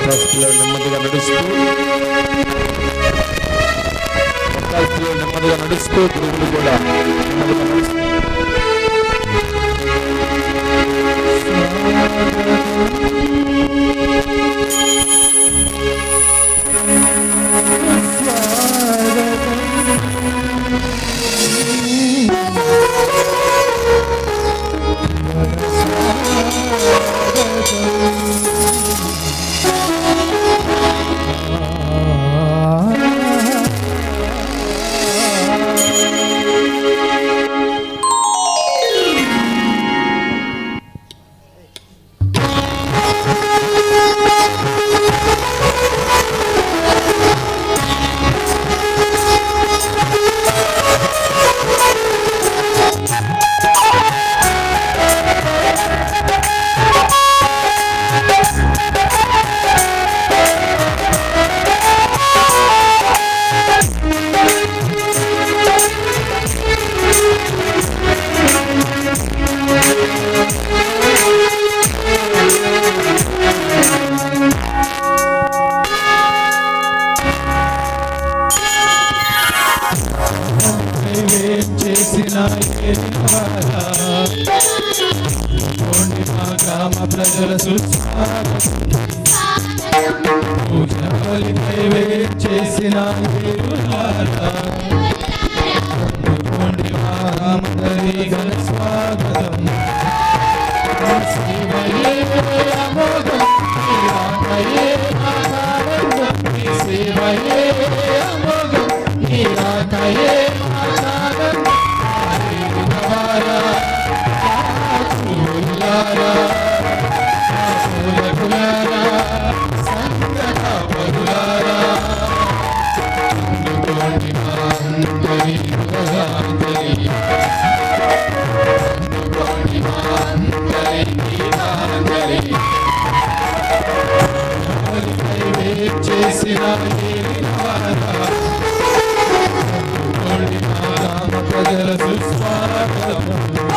క్రైస్తవులు నెమ్మదిగా నడుస్తూ క్రైస్తవులు నెమ్మదిగా నడుస్తూ గురువులు కూడా నెమ్మదిగా నడుస్తూ చేసిన మా గ్రామ ప్రజల పూజలికై చేసిన అందుకోండి మా గ్రామదరి ఘన స్వాగతం శివయే అమోఘం నీరాకయే ఆనందం నీ శివయే అమోఘం నీరాకయే ఆనందం హరివినవారా పూలారా పూలకులారా సంగత పరులారా అందుకోండి మా అందరి గృహాంతరి అందుకోండి మా అందరి గీతాంజలి చేసిన ప్రజల సుస్వాగతం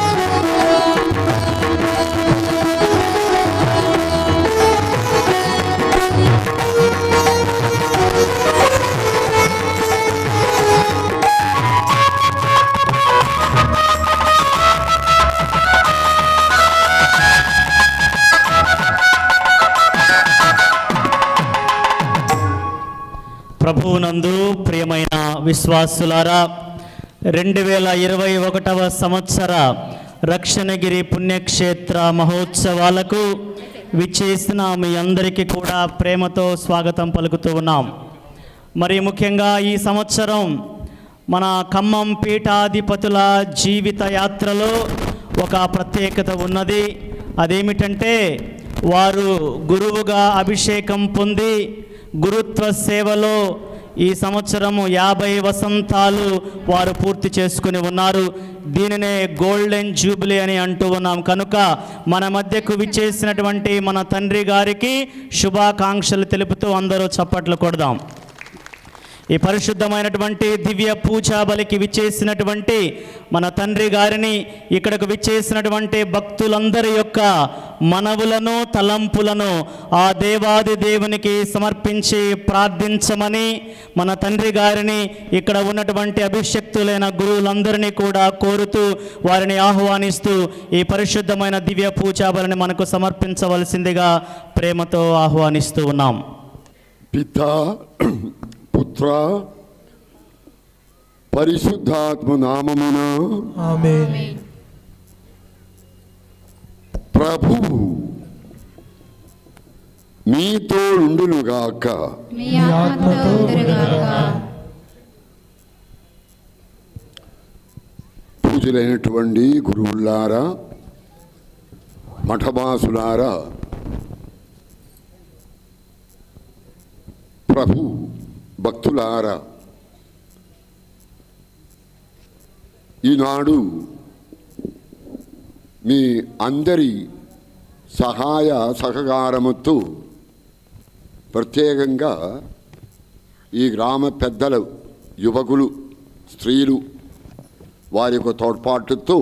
ప్రభువునందు ప్రియమైన విశ్వాసులారా రెండు వేల ఇరవై ఒకటవ సంవత్సర రక్షణగిరి పుణ్యక్షేత్ర మహోత్సవాలకు విచ్చేసిన మీ అందరికీ కూడా ప్రేమతో స్వాగతం పలుకుతూ ఉన్నాం మరి ముఖ్యంగా ఈ సంవత్సరం మన ఖమ్మం పీఠాధిపతుల జీవిత యాత్రలో ఒక ప్రత్యేకత ఉన్నది అదేమిటంటే వారు గురువుగా అభిషేకం పొంది గురుత్వ సేవలో ఈ సంవత్సరము యాభై వసంతాలు వారు పూర్తి చేసుకుని ఉన్నారు దీనినే గోల్డెన్ జూబిలీ అని అంటూ ఉన్నాం కనుక మన మధ్యకు విచ్చేసినటువంటి మన తండ్రి గారికి శుభాకాంక్షలు తెలుపుతూ అందరూ చప్పట్లు కొడదాం ఈ పరిశుద్ధమైనటువంటి దివ్య పూజా బలికి విచ్చేసినటువంటి మన తండ్రి గారిని ఇక్కడకు విచ్చేసినటువంటి భక్తులందరి యొక్క మనవులను తలంపులను ఆ దేవాది దేవునికి సమర్పించి ప్రార్థించమని మన తండ్రి గారిని ఇక్కడ ఉన్నటువంటి అభిషక్తులైన గురువులందరినీ కూడా కోరుతూ వారిని ఆహ్వానిస్తూ ఈ పరిశుద్ధమైన దివ్య పూజా బలిని మనకు సమర్పించవలసిందిగా ప్రేమతో ఆహ్వానిస్తూ ఉన్నాం పిత పుత్ర పరిశుద్ధాత్మ నామమున ఆమేన్ ప్రభు మీతో ఉండునుగాక మీ ఆత్మతో ఉండునుగాక పూజలైనటువంటి గురువులారా మఠవాసులారా ప్రభు భక్తులారా ఈనాడు మీ అందరి సహాయ సహకారముతో ప్రత్యేకంగా ఈ గ్రామ పెద్దలు యువకులు స్త్రీలు వారి యొక్క తోడ్పాటుతో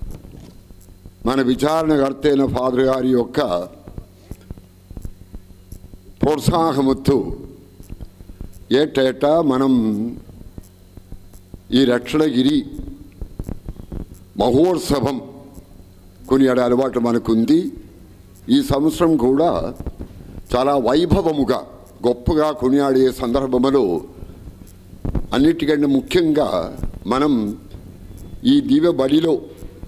మన విచారణకర్త అయిన ఫాదర్ గారి యొక్క ప్రోత్సాహముతో ఏటేటా మనం ఈ రక్షణగిరి మహోత్సవం కొనియాడే అలవాటు మనకుంది ఈ సంవత్సరం కూడా చాలా వైభవముగా గొప్పగా కొనియాడే సందర్భములో అన్నిటికంటే ముఖ్యంగా మనం ఈ దివ్య బడిలో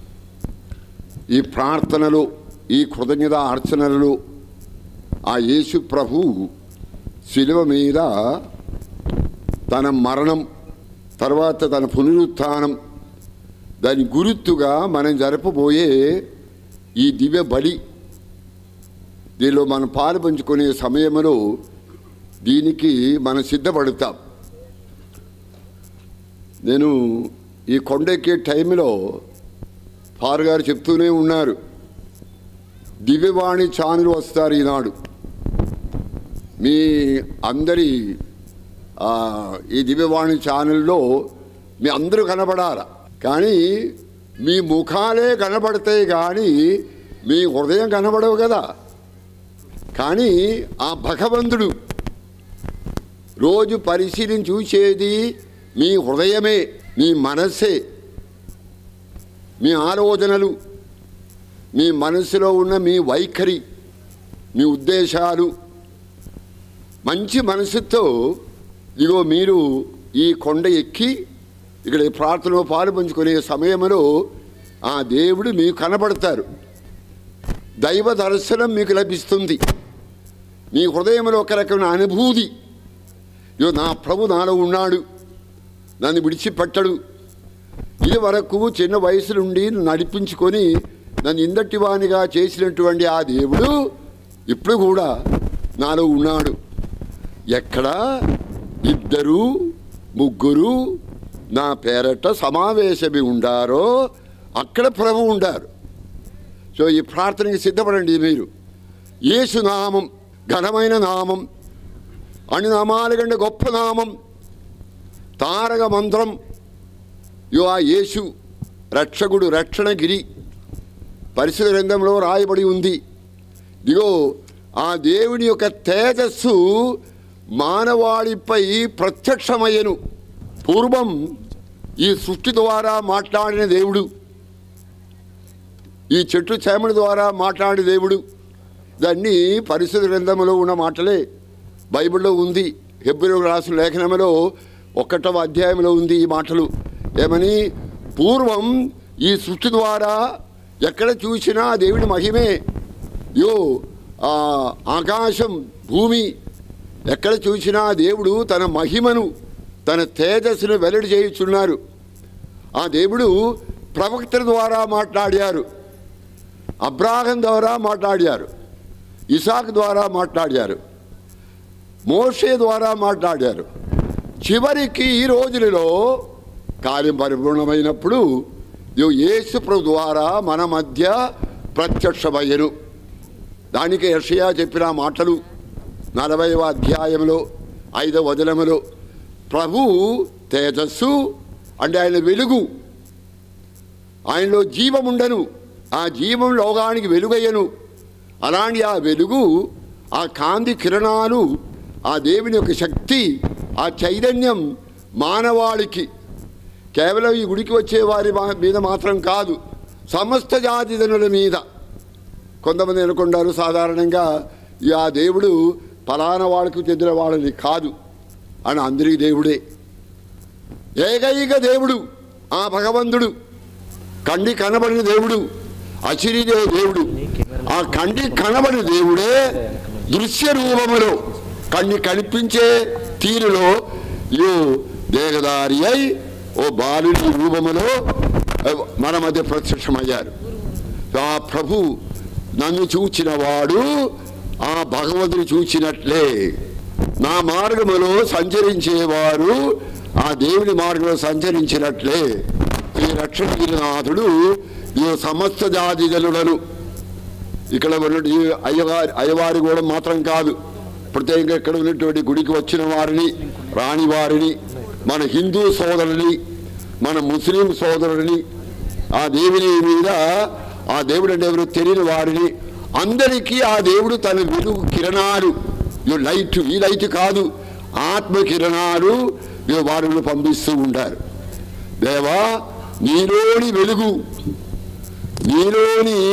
ఈ ప్రార్థనలో ఈ కృతజ్ఞత అర్చనలలో ఆ యేసు ప్రభు శిలువ మీద తన మరణం తర్వాత తన పునరుత్థానం దాని గుర్తుగా మనం జరపబోయే ఈ దివ్య బలి దీనిలో మనం పాలు పంచుకునే సమయంలో దీనికి మనం సిద్ధపడతాం నేను ఈ కొండెక్కే టైంలో ఫారు గారు చెప్తూనే ఉన్నారు దివ్యవాణి ఛానల్ వస్తారు ఈనాడు మీ అందరి ఆ, ఈ దివ్యవాణి ఛానల్లో మీ అందరూ కనబడాల కానీ మీ ముఖాలే కనబడతాయి కానీ మీ హృదయం కనబడవు కదా కానీ ఆ భగవంతుడు రోజు పరిశీలించి చూసేది మీ హృదయమే మీ మనస్సే మీ ఆలోచనలు మీ మనసులో ఉన్న మీ వైఖరి మీ ఉద్దేశాలు మంచి మనసుతో ఇగో మీరు ఈ కొండ ఎక్కి ఇక్కడ ఈ ప్రార్థనలో పాలు పంచుకునే సమయంలో ఆ దేవుడు మీకు కనబడతారు దైవ దర్శనం మీకు లభిస్తుంది మీ హృదయంలో ఒక రకమైన అనుభూతి ఇగో నా ప్రభు నాలో ఉన్నాడు నన్ను విడిచిపెట్టడు ఇది వరకు చిన్న వయసు నుండి నడిపించుకొని నన్ను ఇందటి వానిగా చేసినటువంటి ఆ దేవుడు ఇప్పుడు కూడా నాలో ఉన్నాడు ఎక్కడ ఇద్దరు ముగ్గురు నా పేరట సమావేశమి ఉండారో అక్కడ ప్రభు ఉండారు సో ఈ ప్రార్థనకి సిద్ధపడండి మీరు యేసు నామం ఘనమైన నామం అన్ని నామాల కంటే గొప్ప నామం తారక మంత్రం యో ఆ యేసు రక్షకుడు రక్షణగిరి పరిశుద్ధ గ్రంథంలో రాయబడి ఉంది ఇదిగో ఆ దేవుని యొక్క తేజస్సు మానవాళిపై ప్రత్యక్షమయ్యను పూర్వం ఈ సృష్టి ద్వారా మాట్లాడిన దేవుడు ఈ చెట్టు చేమల ద్వారా మాట్లాడిన దేవుడు దాన్ని పరిశుద్ధ గ్రంథంలో ఉన్న మాటలే బైబిల్లో ఉంది హెబ్రిలో రాసిన లేఖనంలో ఒకటవ అధ్యాయంలో ఉంది ఈ మాటలు ఏమని పూర్వం ఈ సృష్టి ద్వారా ఎక్కడ చూసినా ఆ దేవుడి మహిమే యో ఆ ఆకాశం భూమి ఎక్కడ చూసినా ఆ దేవుడు తన మహిమను తన తేజస్సును వెల్లడి చేయుచున్నారు ఆ దేవుడు ప్రవక్తల ద్వారా మాట్లాడారు అబ్రాహం ద్వారా మాట్లాడారు ఇసాక్ ద్వారా మాట్లాడారు మోషే ద్వారా మాట్లాడారు చివరికి ఈ రోజులలో కార్యం పరిపూర్ణమైనప్పుడు ఇదిగో యేసు ప్రభు ద్వారా మన మధ్య ప్రత్యక్షమయ్యను దానికి యషయా చెప్పిన మాటలు నలభైవ అధ్యాయంలో ఐదవ వదనములో ప్రభు తేజస్సు అంటే ఆయన వెలుగు ఆయనలో జీవముండను ఆ జీవం లోకానికి వెలుగయ్యను అలాంటి ఆ వెలుగు ఆ కాంతి కిరణాలు ఆ దేవుని యొక్క శక్తి ఆ చైతన్యం మానవాళికి కేవలం ఈ గుడికి వచ్చే వారి మా- మీద మాత్రం కాదు సమస్త జాతి జనుల మీద కొంతమంది అనుకుంటారు సాధారణంగా ఈ ఆ దేవుడు ఫలానా వాళ్ళకు చెందిన వాళ్ళని కాదు అని అందరికీ దేవుడే ఏకైక దేవుడు ఆ భగవంతుడు కండి కనబడిన దేవుడు అచిరిదే దేవుడు ఆ కండి కనబడిన దేవుడే దృశ్య రూపములో కండి కనిపించే తీరులో యో దేహదారి అయి ఓ బాలుని రూపములో మన మధ్య ప్రత్యక్షమయ్యారు ఆ ప్రభు నన్ను చూచిన వాడు ఆ భగవంతుని చూచినట్లే నా మార్గములో సంచరించేవారు ఆ దేవుని మార్గంలో సంచరించినట్లే ఈ రక్షణగిరినాథుడు ఈ సమస్త జాతి జనులను ఇక్కడ ఉన్నటువంటి ఈ అయ్యవారి అయ్యవారి కూడా మాత్రం కాదు ప్రత్యేకంగా ఇక్కడ ఉన్నటువంటి గుడికి వచ్చిన వారిని రాని వారిని మన హిందూ సోదరుని మన ముస్లిం సోదరుని ఆ దేవుని మీద ఆ దేవుడు అంటే ఎవరు తెలియని వారిని అందరికీ ఆ దేవుడు తన వెలుగు కిరణాలు ఇవి లైట్ ఈ లైట్ కాదు ఆత్మ కిరణాలు ఇవి వారిని పంపిస్తూ ఉంటారు దేవా నీలోని వెలుగు నీలోని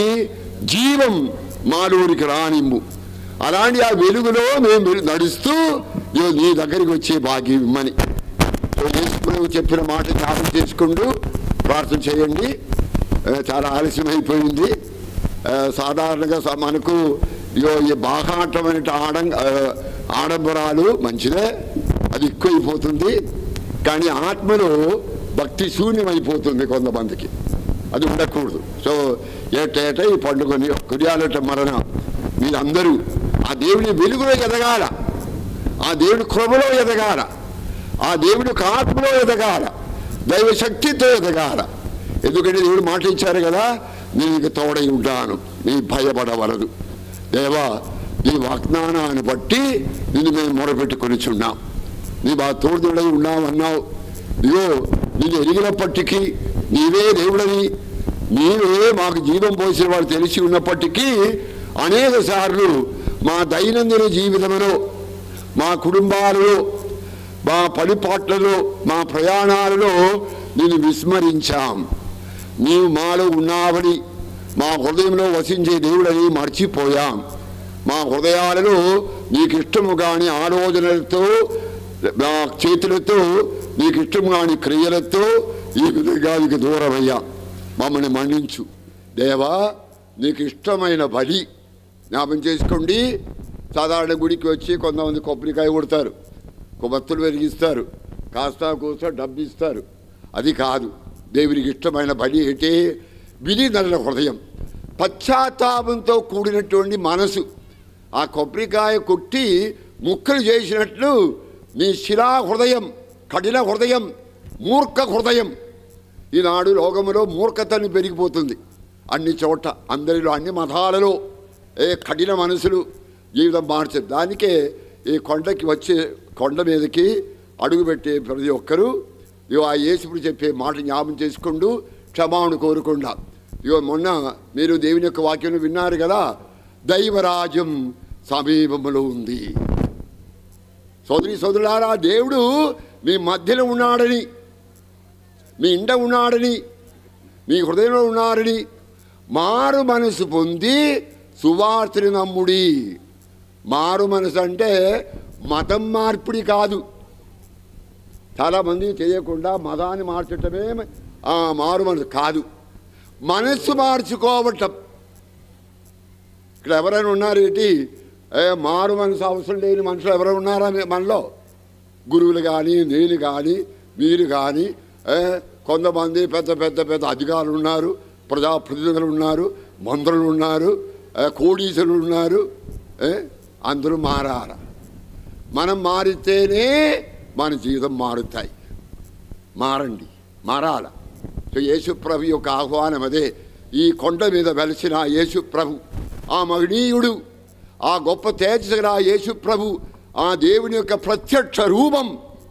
జీవం మాలోనికి రానిమ్ము అలాంటి ఆ వెలుగులో మేము వెలు- నడుస్తూ ఇదిగో నీ దగ్గరికి వచ్చే భాగ్యం ఇమ్మని సో యేసుప్రభు చెప్పిన మాట జ్ఞాపకం చేసుకుంటూ ప్రార్థన చేయండి ఆ, చాలా ఆలస్యం అయిపోయింది ఆ, సాధారణంగా స- మనకు ఇగో ఈ బాహాటమైన ఆడం ఆ, ఆడంబరాలు మంచిదే అది ఎక్కువైపోతుంది కానీ ఆత్మలో భక్తి శూన్యమైపోతుంది కొంతమందికి అది ఉండకూడదు సో ఏటేట ఈ పండుగని కురియాలట మరణ మీరందరూ ఆ దేవుని వెలుగులో ఎదగాల ఆ దేవుని కృపలో ఎదగాల ఆ దేవుని యొక్క ఆత్మలో ఎదగాల దైవ శక్తితో ఎదగాల ఎందుకంటే దేవుడు మాట ఇచ్చారు కదా నేను నీకు తోడై ఉంటాను నీ భయపడవలదు దేవా నీ వాగ్దానాన్ని బట్టి నిన్ను మేము మొరపెట్టుకొనిచున్నాం నీ మా తోడుదొడై ఉన్నావన్నావు ఇగో నిన్ను ఎరిగినప్పటికీ నీవే దేవుడని నీవే మాకు జీవం పోసిన వాడు తెలిసి ఉన్నప్పటికీ అనేక సార్లు మా దైనందిన జీవితంలో మా కుటుంబాలలో మా పనిపాట్లలో మా ప్రయాణాలలో నేను విస్మరించాం నీవు మాలో ఉన్నావని మా హృదయంలో వసించే దేవుడని మర్చిపోయాం మా హృదయాలలో నీకు ఇష్టము కాని ఆలోచనలతో మా చేతులతో నీకు ఇష్టం కాని క్రియలతో ఈ విధంగా నీకు దూరమయ్యా మమ్మల్ని మన్నించు దేవా నీకు ఇష్టమైన బలి జ్ఞాపం చేసుకోండి సాధారణ గుడికి వచ్చి కొంతమంది కొబ్బరికాయ కొడతారు కొబ్బత్తులు వెలిగిస్తారు కాస్త కూస్త డబ్బు ఇస్తారు అది కాదు దేవునికి ఇష్టమైన బలి ఏంటి విధి నల్ల హృదయం పశ్చాత్తాపంతో కూడినటువంటి మనసు ఆ కొబ్బరికాయ కొట్టి ముక్కలు చేసినట్లు నీ శిలా హృదయం కఠిన హృదయం మూర్ఖ హృదయం ఈనాడు లోకములో మూర్ఖతని పెరిగిపోతుంది అన్ని చోట అందరిలో అన్ని మతాలలో ఏ కఠిన మనసులు జీవితం మార్చారు దానికే ఈ కొండకి వచ్చే కొండ మీదకి అడుగుపెట్టే ప్రతి ఒక్కరూ ఇగో ఆ యేసుడు చెప్పే మాట జ్ఞాపం చేసుకుంటూ క్షమాను కోరుకుండా ఇగో మొన్న మీరు దేవుని యొక్క వాక్యం విన్నారు కదా దైవరాజ్యం సమీపంలో ఉంది సోదరి సోదరులారా దేవుడు మీ మధ్యలో ఉన్నాడని మీ ఇంట ఉన్నాడని మీ హృదయంలో ఉన్నారని మారు మనసు పొంది సువార్తని నమ్ముడి మారు మనసు అంటే మతం మార్పిడి కాదు చాలామంది తెలియకుండా మతాన్ని మార్చటమే ఆ, మారు మనసు కాదు మనస్సు మార్చుకోవటం ఇక్కడ ఎవరైనా ఉన్నారు ఏంటి ఏ మారు మనసు అవసరం లేని మనుషులు ఎవరైనా ఉన్నారా మీ- మనలో గురువులు కానీ నేను కానీ మీరు కానీ ఏ, కొంతమంది పెద్ద పెద్ద పెద్ద అధికారులు ఉన్నారు ప్రజాప్రతినిధులు ఉన్నారు మంత్రులు ఉన్నారు ఏ, కోడీసులు ఉన్నారు ఏ, అందరూ మారాల మనం మారితేనే మన జీవితం మారుతాయి మారండి మారాల సో యేసు ప్రభు యొక్క ఆహ్వానం అదే ఈ కొండ మీద వెలిసిన ఆ యేసు ప్రభు ఆ మహనీయుడు ఆ గొప్ప తేజస్సుగల ఆ యేసు ప్రభు ఆ దేవుని యొక్క ప్రత్యక్ష రూపం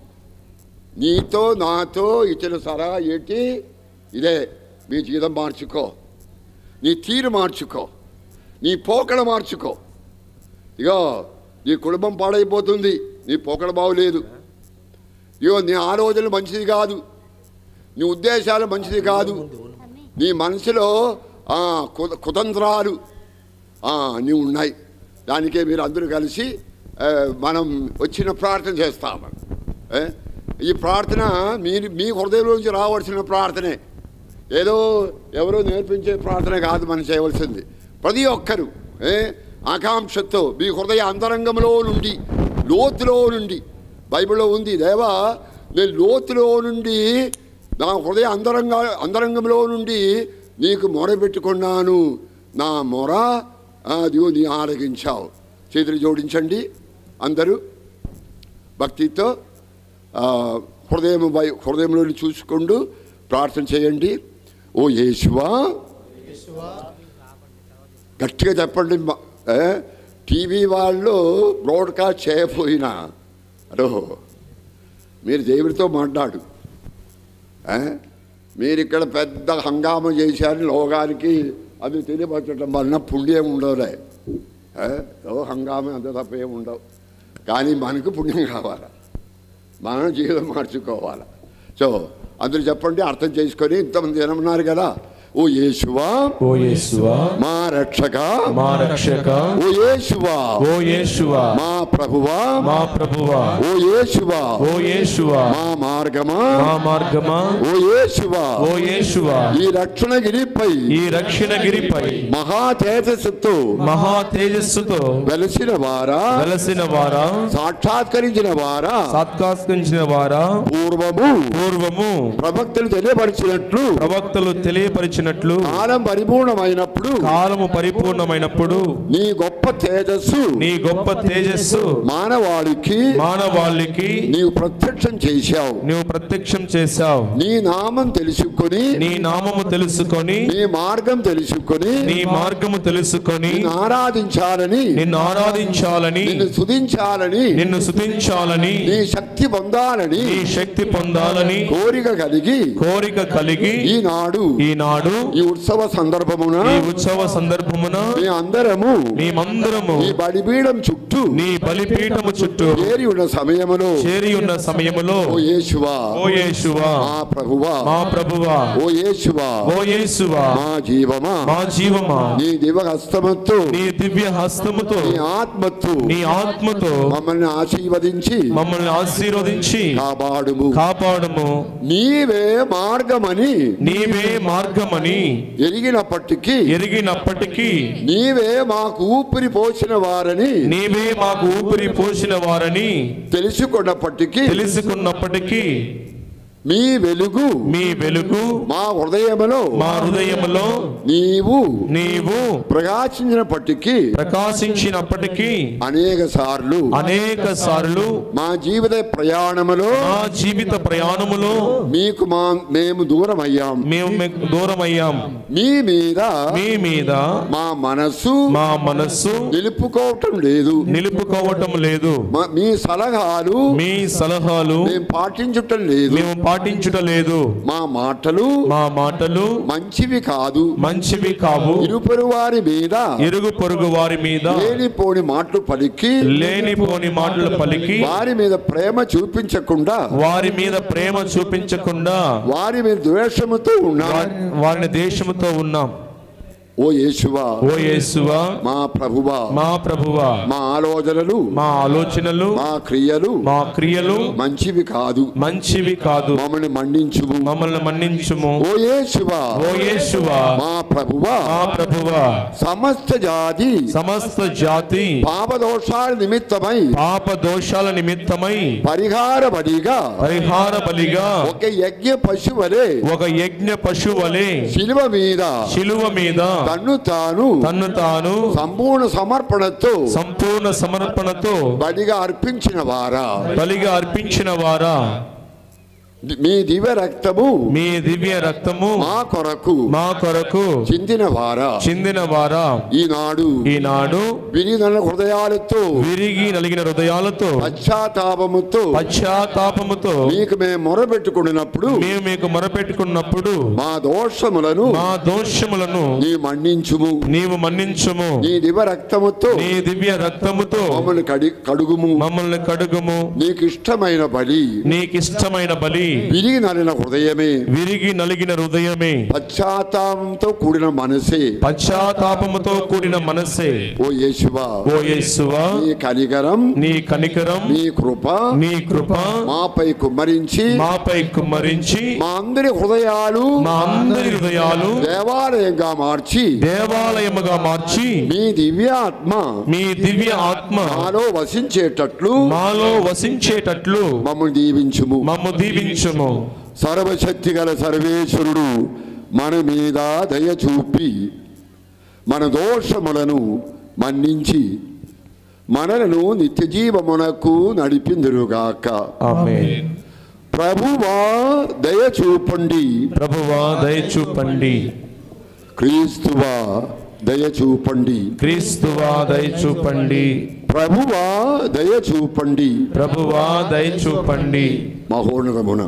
నీతో నాతో ఇచ్చిన సరా ఏంటి ఇదే మీ జీవితం మార్చుకో నీ తీరు మార్చుకో నీ పోకడ మార్చుకో ఇగో నీ కుటుంబం పాడైపోతుంది నీ పోకడ బాగులేదు ఇగో నీ ఆలోచనలు మంచిది కాదు నీ ఉద్దేశాలు మంచిది కాదు నీ మనసులో ఆ, కుత- కుతంత్రాలు ఆ, అన్నీ ఉన్నాయి దానికే మీరు అందరూ కలిసి ఆ, మనం వచ్చిన ప్రార్థన చేస్తాము ఏ? ఈ ప్రార్థన మీరు మీ హృదయంలోంచి రావాల్సిన ప్రార్థనే ఏదో ఎవరో నేర్పించే ప్రార్థన కాదు మనం చేయవలసింది ప్రతి ఒక్కరూ ఏ ఆకాంక్షతో మీ హృదయ అంతరంగంలో నుండి లోతులో నుండి బైబిల్లో ఉంది దేవా నేను లోతులో నుండి నా హృదయ అంతరంగ అంతరంగంలో నుండి నీకు మొరపెట్టుకున్నాను నా మొర అదిగో నీ ఆలగించావు చేతులు జోడించండి అందరూ భక్తితో ఆ, హృదయం వై- హృదయంలో చూసుకుంటూ ప్రార్థన చేయండి ఓ యేసువా గట్టిగా చెప్పండి మ- ఏ? టీవీ వాళ్ళు బ్రాడ్కాస్ట్ చేయకపోయినా అదో మీరు దేవుడితో మాట్లాడు ఏ? మీరు ఇక్కడ పెద్ద హంగామా చేశారు లోకానికి అది తెలియపరచడం వలన పుణ్యం ఉండవులే ఏ? ఏదో హంగామా అంత తప్ప ఏం ఉండవు కానీ మనకు పుణ్యం కావాలి మనం జీవితం మార్చుకోవాలి సో అందరూ చెప్పండి అర్థం చేసుకొని ఇంతమంది జనం ఉన్నారు కదా ఓ యేసువా ఓ యేసువా మా రక్షక మా రక్షక ఓ యేసువా ఓ యేసువా మా ప్రభువా మా ప్రభువా ఓ యేసువా ఓ యేసువా మా మార్గమా మా మార్గమా ఓ యేసువా ఓ యేసువా ఈ రక్షణగిరిపై ఈ రక్షణగిరిపై మహా తేజస్సుతో మహా తేజస్సుతో వెలసిన వారా వెలసిన వారా సాక్షాత్కరించిన వారా సాత్కాస్కరించిన వారా పూర్వము పూర్వము ప్రవక్తలు తెలియపరిచినట్లు ప్రవక్తలు తెలియపరిచినట్లు కాలం పరిపూర్ణమైనప్పుడు కాలము పరిపూర్ణమైనప్పుడు నీ గొప్ప తేజస్సు నీ గొప్ప తేజస్సు మానవాళికి మానవాళికి నీవు ప్రత్యక్షం చేశావు నువ్వు ప్రత్యక్షం చేశావు నీ నామం తెలుసుకొని నీ నామము తెలుసుకొని నీ మార్గం తెలుసుకొని నీ మార్గము తెలుసుకొని నిన్ను ఆరాధించాలని నిన్ను ఆరాధించాలని నిన్ను స్తుతించాలని నిన్ను స్తుతించాలని నీ శక్తి పొందాలని నీ శక్తి పొందాలని కోరిక కలిగి కోరిక కలిగి ఈనాడు ఈనాడు ఈ ఉత్సవ సందర్భమున ఈ ఉత్సవ సందర్భమున మీ అందరము మేమందరము ఈ బలిపీఠం చుట్టూ నీ బలిపీఠము చుట్టూ చేరి ఉన్న సమయములో చేరి ఉన్న సమయములో ఓ యేసువా ఓ యేసువా మా ప్రభువా మా ప్రభువా ఓ యేసువా ఓ యేసువా మా జీవమా మా జీవమా నీ దివ హస్తమత్తు నీ దివ్య హస్తముతో నీ ఆత్మత్తు నీ ఆత్మతో మమ్మల్ని ఆశీర్వదించి మమ్మల్ని ఆశీర్వదించి కాపాడుము కాపాడము నీవే మార్గమని నీవే మార్గమని ఎరిగినప్పటికీ ఎరిగినప్పటికీ నీవే మాకు ఊపిరి పోసిన వారని నీవే మాకు ఊపిరి పోసిన వారని తెలుసుకున్నప్పటికీ తెలుసుకున్నప్పటికీ మీ వెలుగు మీ వెలుగు మా హృదయములో మా హృదయములో నీవు నీవు ప్రకాశించినప్పటికీ ప్రకాశించినప్పటికీ అనేక సార్లు అనేక సార్లు మా జీవిత ప్రయాణములో మా జీవిత ప్రయాణములో మీకు మా మేము దూరం అయ్యాం మేము మీకు దూరమయ్యాం మీ మీద మీ మీద మా మనస్సు మా మనస్సు నిలుపుకోవటం లేదు నిలుపుకోవటం లేదు మా- మీ సలహాలు మీ సలహాలు మేము పాటించటం లేదు మేము పాటించుట లేదు మా మాటలు మా మాటలు మంచివి కాదు మంచివి కావు ఇరుపరు వారి మీద ఇరుగు పొరుగు వారి మీద లేనిపోని మాటలు పలికి లేనిపోని మాటలు పలికి వారి మీద ప్రేమ చూపించకుండా వారి మీద ప్రేమ చూపించకుండా వారి మీద ద్వేషముతో ఉన్నా వారి- వారిని దేశముతో ఉన్నాం ఓ యేసువా ఓ యేసువా మా ప్రభువా మా ప్రభువా మా ఆలోచనలు మా ఆలోచనలు మా క్రియలు మా క్రియలు మంచివి కాదు మంచివి కాదు మమ్మల్ని మండించుము మమ్మల్ని మన్నించుము ఓ యేసువా ఓ యేసువా మా ప్రభువా మా ప్రభువా సమస్త జాతి సమస్త జాతి పాపదోషాల నిమిత్తమై పాప దోషాల నిమిత్తమై పరిహార బలిగా పరిహార బలిగా ఒక యజ్ఞ పశువలే ఒక యజ్ఞ పశువలే శిలువ మీద శిలువ మీద తన్ను తాను తన్ను తాను సంపూర్ణ సమర్పణతో సంపూర్ణ సమర్పణతో బలిగా అర్పించిన వారా బలిగా అర్పించిన వారా మీ దివ్య రక్తము మీ దివ్య రక్తము మా కొరకు మా కొరకు చిందిన వారా చిందిన వారా ఈనాడు ఈనాడు వినిదన హృదయాలతో విరిగి నలిగిన హృదయాలతో పశ్చాత్తాపముతో పశ్చాత్తాపముతో మీకు మేము మొరపెట్టుకున్నప్పుడు మేము మీకు మొరపెట్టుకున్నప్పుడు మా దోషములను మా దోషములను నీ మన్నించుము నీవు మన్నించుము నీ దివ్య రక్తముతో నీ దివ్య రక్తముతో మమ్మల్ని కడి కడుగుము మమ్మల్ని కడుగుము నీకు ఇష్టమైన బలి నీకిష్టమైన బలి విరిగి నలిన హృదయమే విరిగి నలిగిన హృదయమే పశ్చాత్తాపంతో కూడిన మనసే పశ్చాత్తాపముతో కూడిన మనస్సే ఓ యేసువా ఓ యేసువా నీ కనికరం నీ కనికరం నీ కృప నీ కృప మాపై కుమ్మరించి మాపై కుమ్మరించి మా అందరి హృదయాలు మా అందరి హృదయాలు దేవాలయంగా మార్చి దేవాలయముగా మార్చి మీ దివ్యాత్మ మీ దివ్య ఆత్మ మాలో వసించేటట్లు మాలో వసించేటట్లు మమ్మల్ని దీవించుము మమ్ము దీవించుము సర్వశక్తి గల సర్వేశ్వరుడు మన మీద దయ చూపి మన దోషములను మన్నించి మనలను నిత్య జీవమునకు నడిపిందురుగాక ఆమేన్ ప్రభువా దయ చూపండి ప్రభువా దయచూపండి క్రీస్తువా దయ చూపండి క్రీస్తువా దయచూపండి ప్రభువా దయ చూపండి ప్రభువా దయచూపండి మహోన్నతమున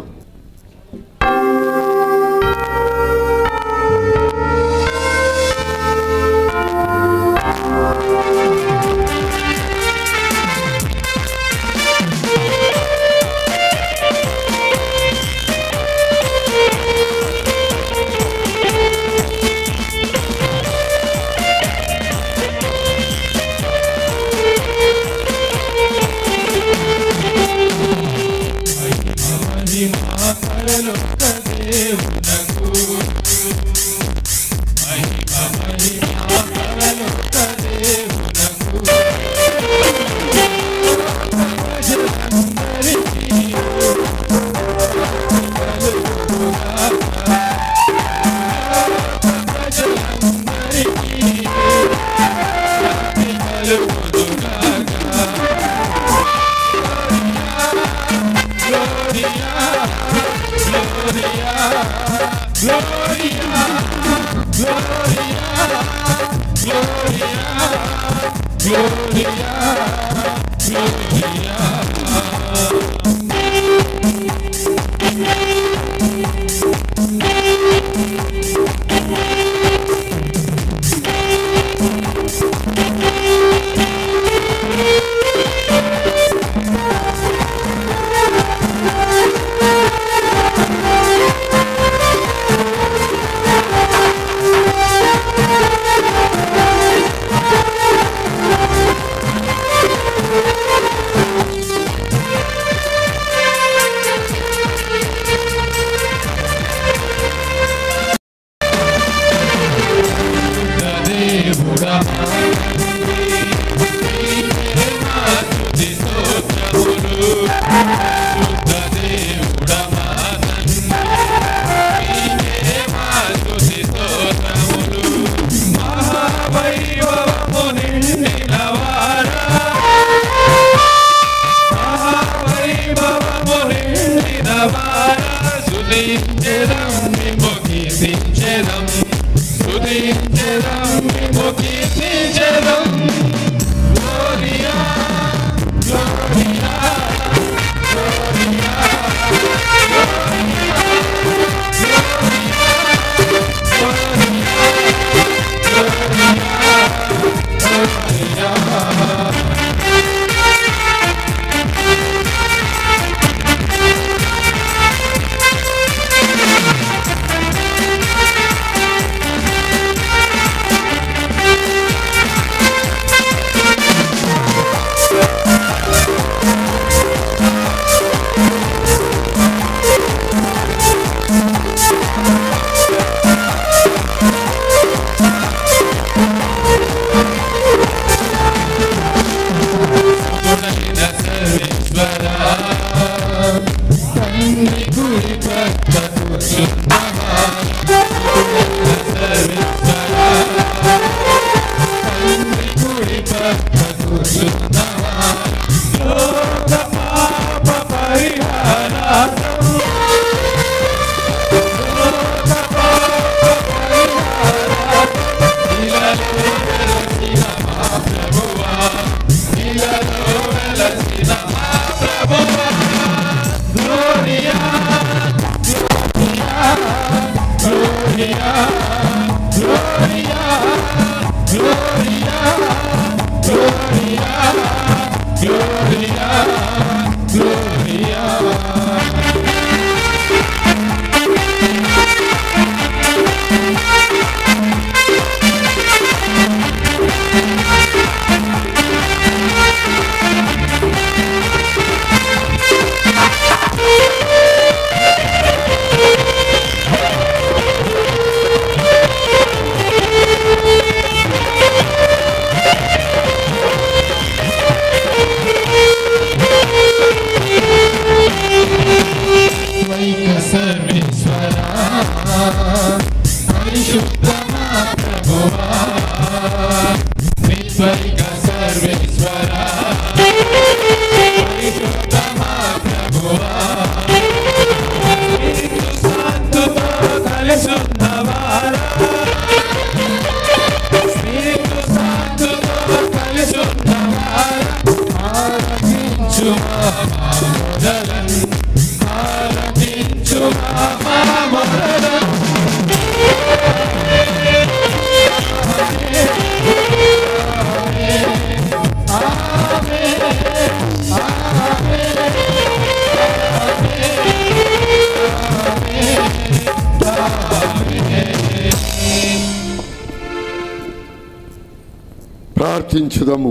ప్రార్థించుదము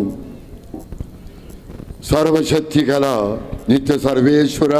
సర్వశక్తి గల నిత్య సర్వేశ్వర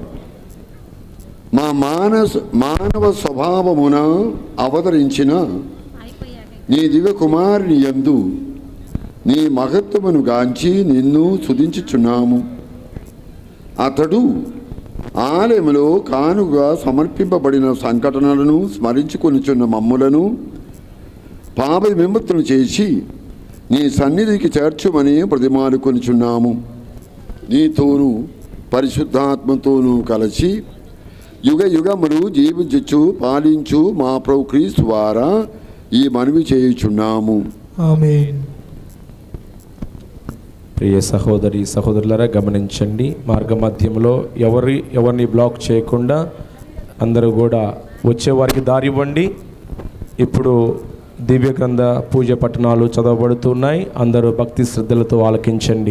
మా మానస మానవ స్వభావమున అవతరించిన నీ దివ్య కుమారుని యందు నీ మహత్వమును గాంచి నిన్ను సుధించుచున్నాము అతడు ఆలయములో కానుగా సమర్పింపబడిన సంఘటనలను స్మరించుకొనిచున్న మమ్ములను పాప విముక్తులు చేసి నీ సన్నిధికి చేర్చుమని ప్రతిమాలు కొనిచున్నాము నీతోనూ పరిశుద్ధాత్మతోనూ కలిసి యుగ యుగములు జీవించు పాలించు మా ప్రభు క్రీస్తు ద్వారా ఈ మనవి చేయుచున్నాము ఆమేన్ ప్రియ సహోదరి సహోదరులరా గమనించండి మార్గ మధ్యంలో ఎవరి ఎవరిని బ్లాక్ చేయకుండా అందరూ కూడా వచ్చేవారికి దారి ఇవ్వండి ఇప్పుడు దివ్య గ్రంథ పూజ పట్టణాలు చదవబడుతున్నాయి అందరూ భక్తి శ్రద్ధలతో ఆలకించండి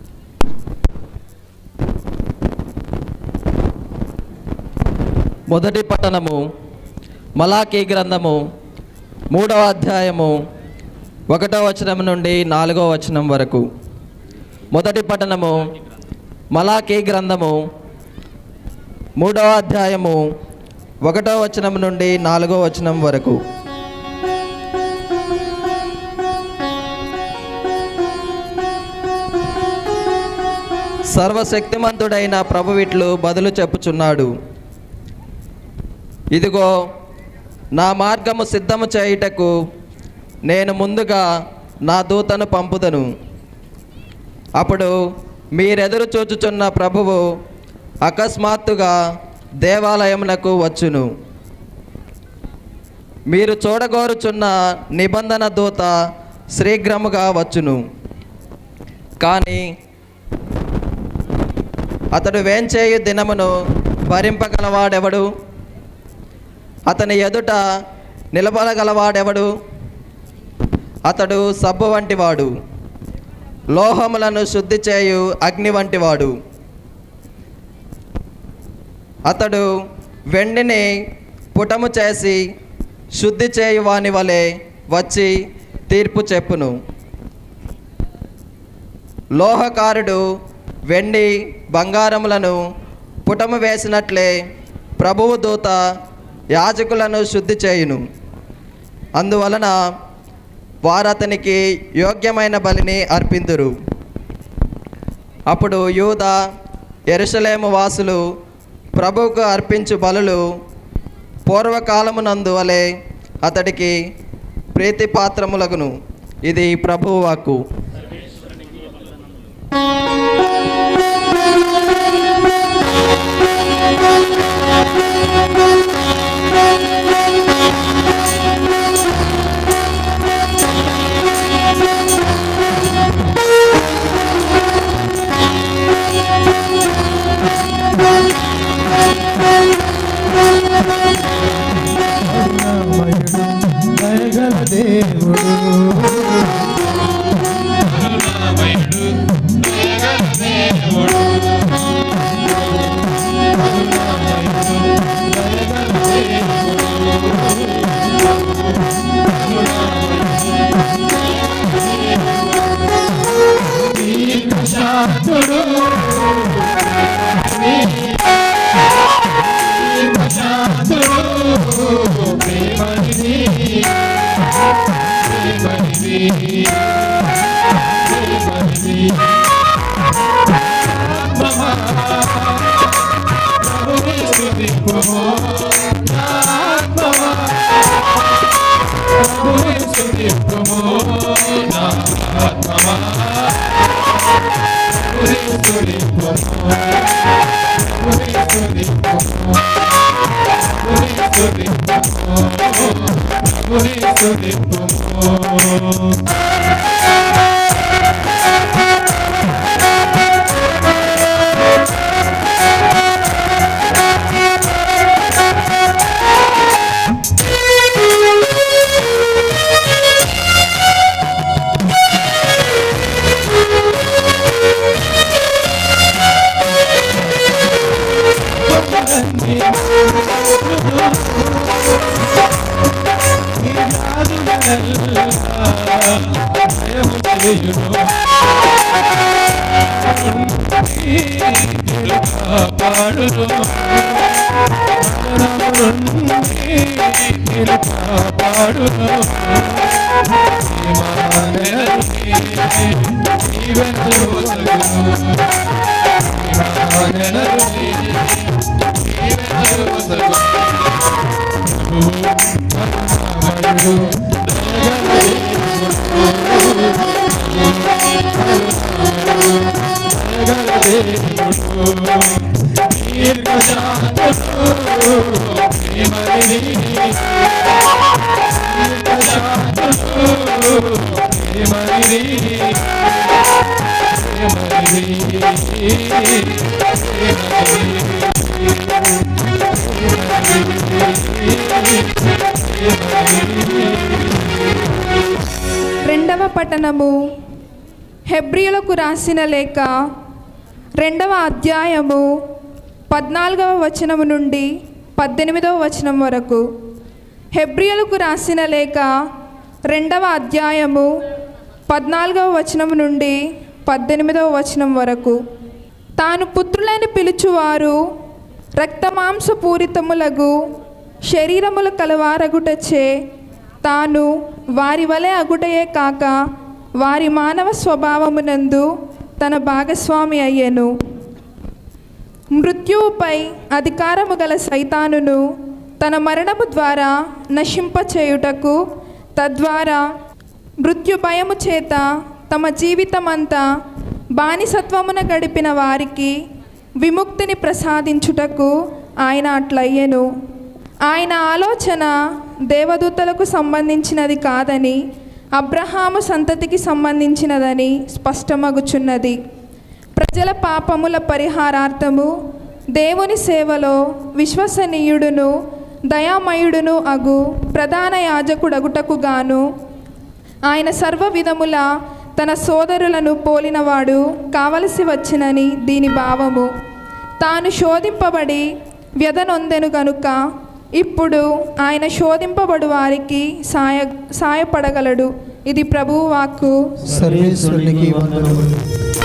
మొదటి పట్టణము మలాకీ గ్రంథము మూడవ అధ్యాయము ఒకటో వచనం నుండి నాలుగో వచనం వరకు మొదటి పట్టణము మలాకీ గ్రంథము మూడవ అధ్యాయము ఒకటో వచనం నుండి నాలుగో వచనం వరకు సర్వశక్తిమంతుడైన ప్రభువిట్లు బదులు చెప్పుచున్నాడు ఇదిగో నా మార్గము సిద్ధము చేయుటకు నేను ముందుగా నా దూతను పంపుదను అప్పుడు మీరెదురు చూచుచున్న ప్రభువు అకస్మాత్తుగా దేవాలయమునకు వచ్చును మీరు చూడగోరుచున్న నిబంధన దూత శీఘ్రముగా వచ్చును కానీ అతడు వేంచేయు దినమును భరింపగలవాడెవడు అతని ఎదుట నిలబడగలవాడెవడు అతడు సబ్బు వంటివాడు లోహములను శుద్ధి చేయు అగ్ని వంటివాడు అతడు వెండిని పుటము చేసి శుద్ధి చేయు వాని వలె వచ్చి తీర్పు చెప్పును లోహకారుడు వెండి బంగారములను పుటము వేసినట్లే ప్రభువు దూత యాజకులను శుద్ధి చేయును అందువలన వారతనికి యోగ్యమైన బలిని అర్పింతురు అప్పుడు యూద ఎరుసలేము వాసులు ప్రభువుకు అర్పించు బలులు పూర్వకాలమునందు వలె అతడికి ప్రీతిపాత్రములగును ఇది ప్రభువు వాక్కు ప్రేమనిధి రెండవ పట్టణము హెబ్రియులకు రాసిన లేఖ రెండవ అధ్యాయము పద్నాలుగవ వచనము నుండి పద్దెనిమిదవ వచనం వరకు హెబ్రియులకు రాసిన లేఖ రెండవ అధ్యాయము పద్నాలుగవ వచనం నుండి పద్దెనిమిదవ వచనం వరకు తాను పుత్రులని పిలుచువారు రక్తమాంసపూరితములగు శరీరముల కలవారగుటచే తాను వారి వలె అగుటయే కాక వారి మానవ స్వభావమునందు తన భాగస్వామి అయ్యెను మృత్యువుపై అధికారము గల సైతానును తన మరణము ద్వారా నశింపచేయుటకు తద్వారా మృత్యు భయము చేత తమ జీవితమంతా బానిసత్వమున గడిపిన వారికి విముక్తిని ప్రసాదించుటకు ఆయన అట్లయ్యెను ఆయన ఆలోచన దేవదూతలకు సంబంధించినది కాదని అబ్రహాము సంతతికి సంబంధించినదని స్పష్టమగుచున్నది ప్రజల పాపముల పరిహారార్థము దేవుని సేవలో విశ్వసనీయుడును దయామయుడును అగు ప్రధాన యాజకుడగుటకు గాను ఆయన సర్వ విధముల తన సోదరులను పోలినవాడు కావలసి వచ్చినని దీని భావము తాను శోధింపబడి వ్యధనొందెను గనుక ఇప్పుడు ఆయన శోధింపబడు వారికి సాయ సాయపడగలడు ఇది ప్రభువు వాక్కు సర్వేశ్వరునికి వందనములు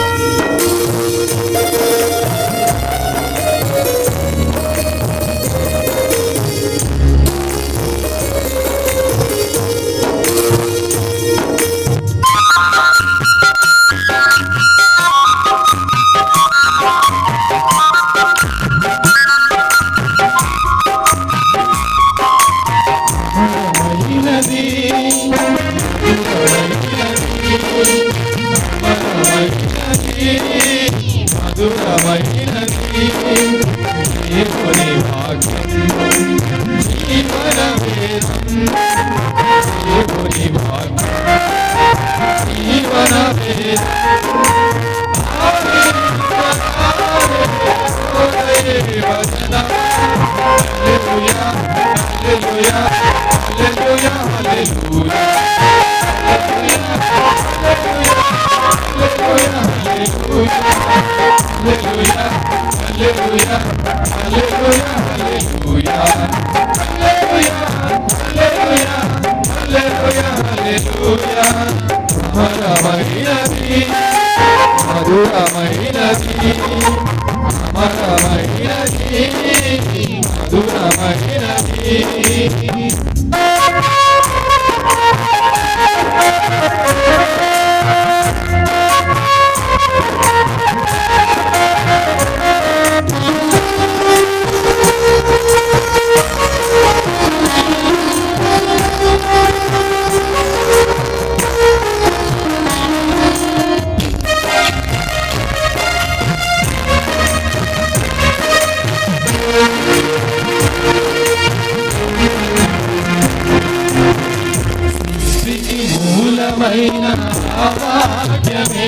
మూలమైన భాగ్యమే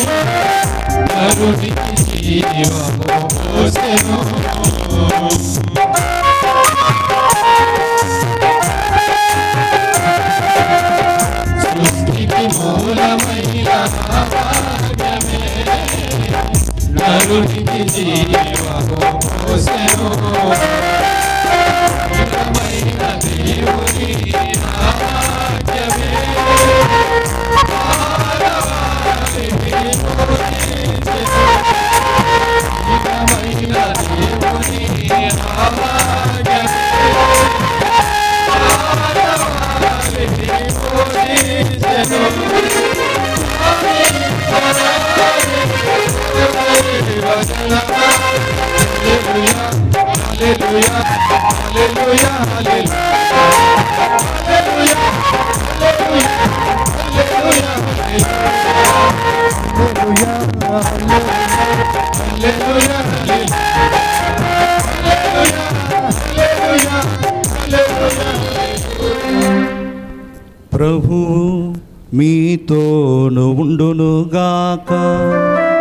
కరుణికి జీవము పోసెను సృష్టికి మూలమైన భాగ్యమే కరుణికి జీవము పోసెను మూలమైన దేవుని భాగ్యమే ప్రభువు మీతోను ఉండునుగాక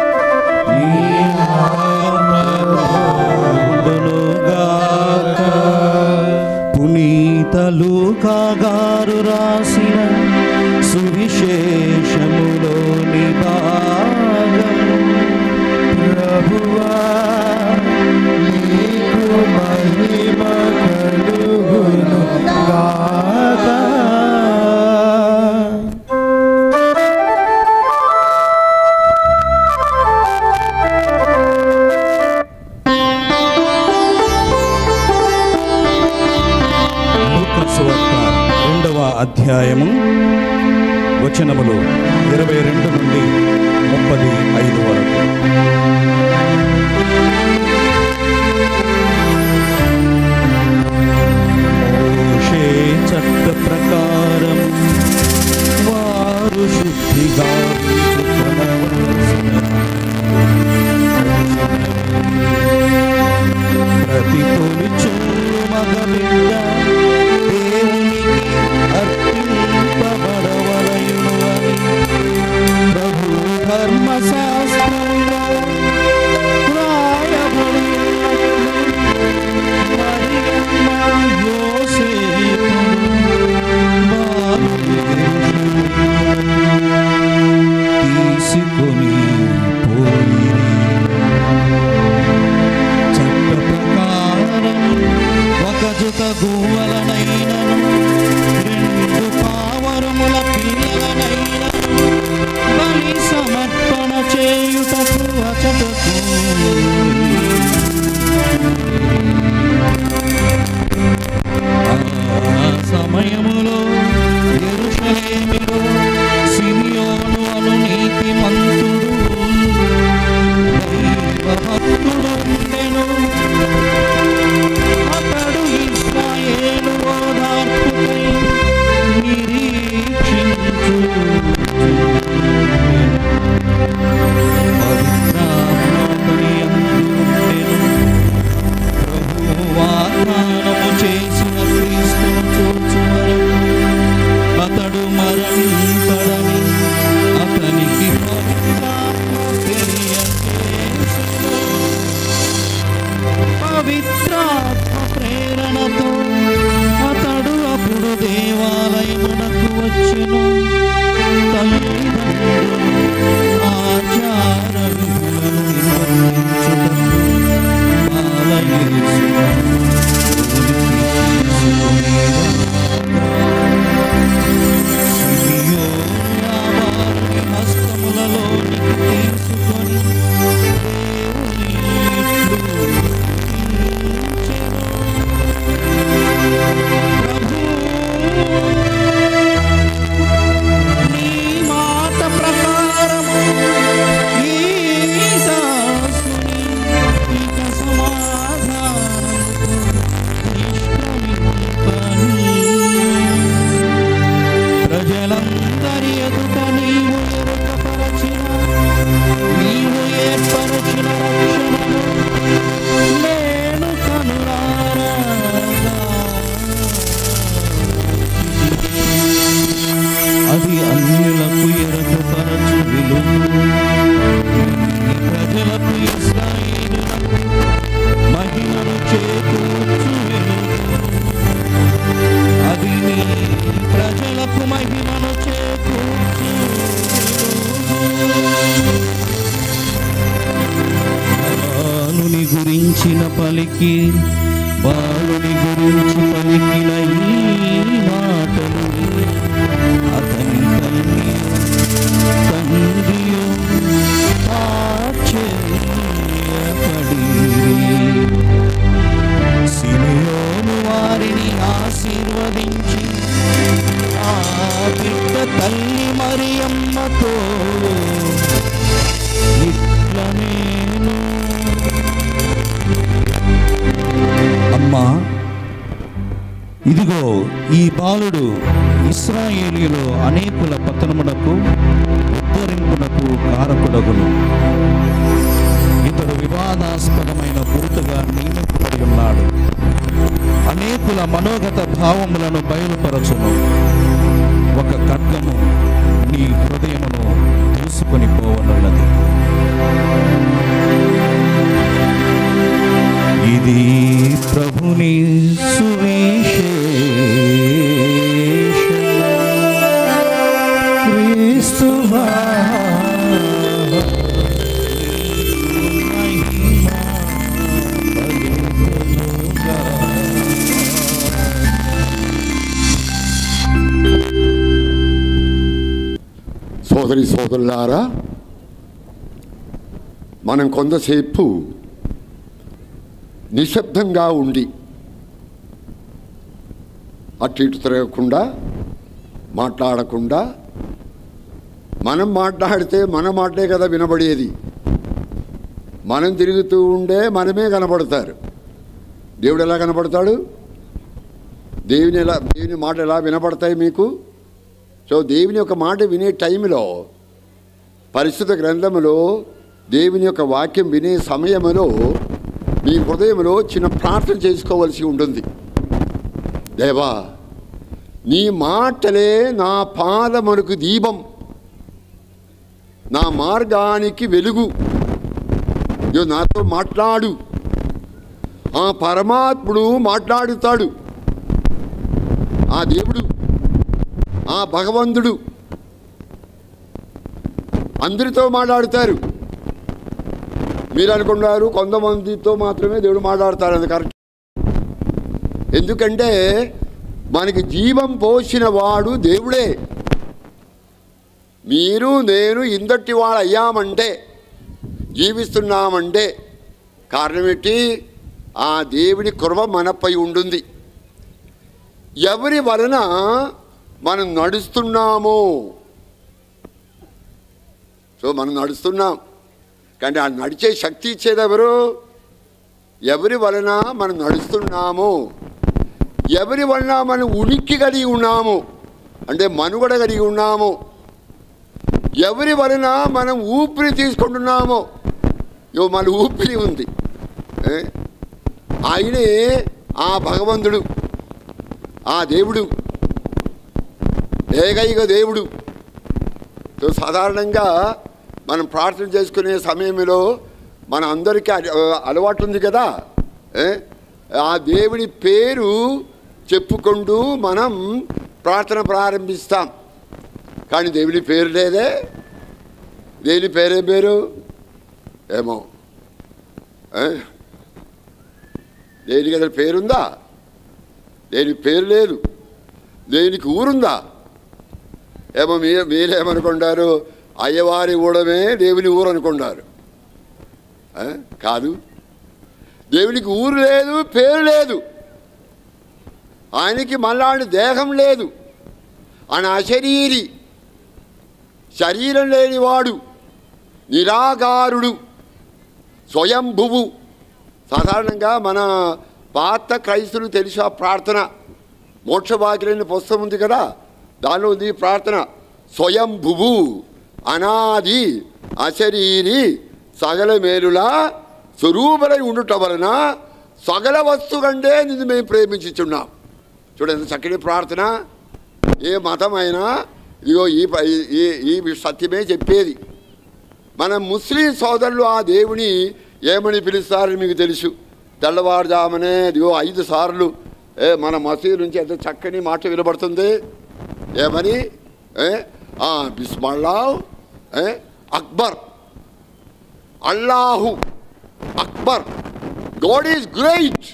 గారు రాసిన సువిశేషములోని భాగం ప్రభువా నీకు మహిమ కలుగును గాక లూకాసు వార్త రెండవ అధ్యాయము వచనములు ఇరవై రెండు నుండి ముప్పది ఐదు వరకు మోషే చట్ట ప్రకారం వారు శుద్ధిగా ప్రతి తొలిచు మగబిడ్డ దేవునికి అర్పింపబడవలయును అని ప్రభు ధర్మశాస్త్రంలో రాయబడి మరియమ్మ యోసేపును బాలుని తీసుకొని పోయిరి చట్ట ప్రకారం ఒక జత గువ్వలనైనను రెండు పావరముల పిల్లలనైనను బలి సమర్పణ చేయుటకు అచటకు ఆ సమయములో యెరూషలేములో సిమియోను అను నీతిమంతుడు దైవభక్తుడు ఉండెను. అతడు ఇశ్రాయేలు ఓదార్పుకై నిరీక్షించు పవిత్రాత్మని అందు ఉండెను. ప్రభువు వాగ్దానము చేసిన క్రీస్తును చూచు వరకు అతడు మరణింపడని అతనికి పవిత్రాత్మ తెలియజేసెను. పవిత్రాత్మ ప్రేరణతో అతడు అప్పుడు దేవాలయమునకు వచ్చెను తల్లిదండ్రులు ఆచార విధులను నిర్వర్తించుటకు బాలయేసు హస్తములలోనికి తీసుకొని నీ మాట ప్రకారము ఈ దాసుని ఇక సమాధానముతో నిష్క్రమింపని. ప్రజలందరి ఎదుట నీవు ఎరుకపరచిన నీవు ఏర్పరచిన రక్షణను నేను కనులారా అది అన్యులకు ఎరుకపరచు విలువ ఈ ప్రజలకు ఇస్రాయేలులకు మహిమను చేకూర్చు వెలుగు అది నీ ప్రజలకు మహిమను చేకూర్చు బాలుని గురించిన పలికి బాలుని గురించి పలికిన ఈ మాటలు అతని తల్లి తండ్రియు ఆశ్చర్యపడిరి. సిమియోను వారిని ఆశీర్వదించి ఆ బిడ్డ తల్లి మరియమ్మతో ఇట్ల నేను అమ్మా ఇదిగో ఈ బాలుడు ఇస్రాయేలీలో అనేకుల పతనమునకు ఉద్ధరింపునకు కారకుడగును ఇతడు వివాదాస్పదమైన గుర్తుగా నియమింపబడి ఉన్నాడు అనేకుల మనోగత భావములను బయలుపరచును ఒక ఖడ్గము నీ హృదయమును దూసుకొని పోవనున్నది ఇది ప్రభుని సువిశేషము క్రీస్తువా సోదరి సోదరులారా మనం కొంతసేపు నిశ్శబ్దంగా ఉండి అటు ఇటు తిరగకుండా మాట్లాడకుండా మనం మాట్లాడితే మన మాటే కదా వినబడేది మనం తిరుగుతూ ఉండే మనమే కనబడతారు దేవుడు ఎలా కనబడతాడు దేవుని ఎలా దేవుని మాట ఎలా వినపడతాయి మీకు సో దేవుని యొక్క మాట వినే టైంలో పరిశుద్ధ గ్రంథములో దేవుని యొక్క వాక్యం వినే సమయములో మీ హృదయంలో చిన్న ప్రార్థన చేసుకోవలసి ఉంటుంది దేవా నీ మాటలే నా పాదమునకు దీపం నా మార్గానికి వెలుగు ఇదిగో నాతో మాట్లాడు ఆ పరమాత్ముడు మాట్లాడుతాడు ఆ దేవుడు ఆ భగవంతుడు అందరితో మాట్లాడతారు మీరు అనుకున్నారు కొంతమందితో మాత్రమే దేవుడు మాట్లాడతారు అది కరెక్ట్ ఎందుకంటే మనకి జీవం పోసిన వాడు దేవుడే మీరు నేను ఇందటి వాడు అయ్యామంటే జీవిస్తున్నామంటే కారణం ఏంటి ఆ దేవుని కృప మనపై ఉంటుంది ఎవరి వలన మనం నడుస్తున్నామో సో మనం నడుస్తున్నాం కానీ ఆ నడిచే శక్తి ఇచ్చేది ఎవరు ఎవరి వలన మనం నడుస్తున్నాము ఎవరి వలన మనం ఉనికి కలిగి ఉన్నాము అంటే మనుగడ కలిగి ఉన్నాము ఎవరి వలన మనం ఊపిరి తీసుకుంటున్నామో ఇగో మన ఊపిరి ఉంది ఏ? ఆయనే ఆ భగవంతుడు ఆ దేవుడు ఏకైక దేవుడు సో సాధారణంగా మనం ప్రార్థన చేసుకునే సమయంలో మన అందరికీ అల- అలవాటు ఉంది కదా ఏ? ఆ దేవుని పేరు చెప్పుకుంటూ మనం ప్రార్థన ప్రారంభిస్తాం కానీ దేవుని పేరు లేదే దేని పేరే పేరు ఏమో ఏ? దేనికి అసలు పేరుందా దేనికి పేరు లేదు దేనికి ఊరుందా ఏమో మీ మీరేమనుకుంటారు అయ్యవారి ఊడమే దేవుని ఊరు అనుకున్నారు ఆ? కాదు దేవునికి ఊరు లేదు పేరు లేదు ఆయనకి మళ్ళాంటి దేహం లేదు ఆయన అశరీరి శరీరం లేనివాడు నిరాకారుడు స్వయంభువు సాధారణంగా మన పాత క్రైస్తులు తెలిసి ఆ ప్రార్థన మోక్షభాగ్యులైన పుస్తకం ఉంది కదా దానిలో ఉంది ఈ ప్రార్థన స్వయంభువు అనాది అశరీరి సగల మేలులా స్వరూపులై ఉండుట వలన సగల వస్తు కంటే నిన్ను మేము ప్రేమించుచున్నాం చూడండి చక్కటి ప్రార్థన ఏ మతమైనా ఇదిగో ఈ ప- ఈ ఈ సత్యమే చెప్పేది మన ముస్లిం సోదరులు ఆ దేవుని ఏమని పిలుస్తారని మీకు తెలుసు తెల్లవారుజామునే ఇదిగో ఐదు సార్లు ఏ మన మసీదు నుంచి ఎంత చక్కని మాట వినబడుతుంది ఏమని ఏ ఆ బిస్మల్లా ఏ అక్బర్ అల్లాహు అక్బర్ గాడ్ ఈజ్ గ్రేట్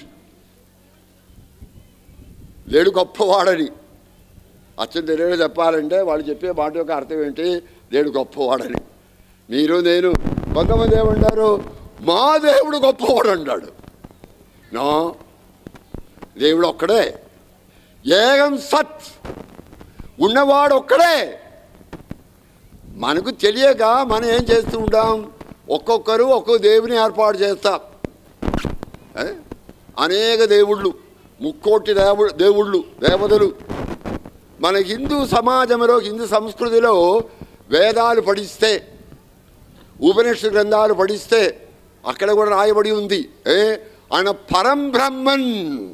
లేడు గొప్పవాడని అచ్చం తెలియదు చెప్పాలంటే వాళ్ళు చెప్పే మాట యొక్క అర్థం ఏంటి లేడు గొప్పవాడని మీరు నేను కొంతమంది ఏమంటారు మా దేవుడు గొప్పవాడు అంటాడు నో దేవుడు ఒక్కడే ఏకం సత్ ఉన్నవాడు ఒక్కడే మనకు తెలియక మనం ఏం చేస్తూ ఉంటాం ఒక్కొక్కరు ఒక్కొక్క దేవుని ఏర్పాటు చేస్తాం ఏ? అనేక దేవుళ్ళు ముక్కోటి దేవుడు దేవుళ్ళు దేవతలు మన హిందూ సమాజంలో హిందూ సంస్కృతిలో వేదాలు పఠిస్తే ఉపనిషత్ గ్రంథాలు పఠిస్తే అక్కడ కూడా రాయబడి ఉంది ఏ ఆయన పరం బ్రహ్మన్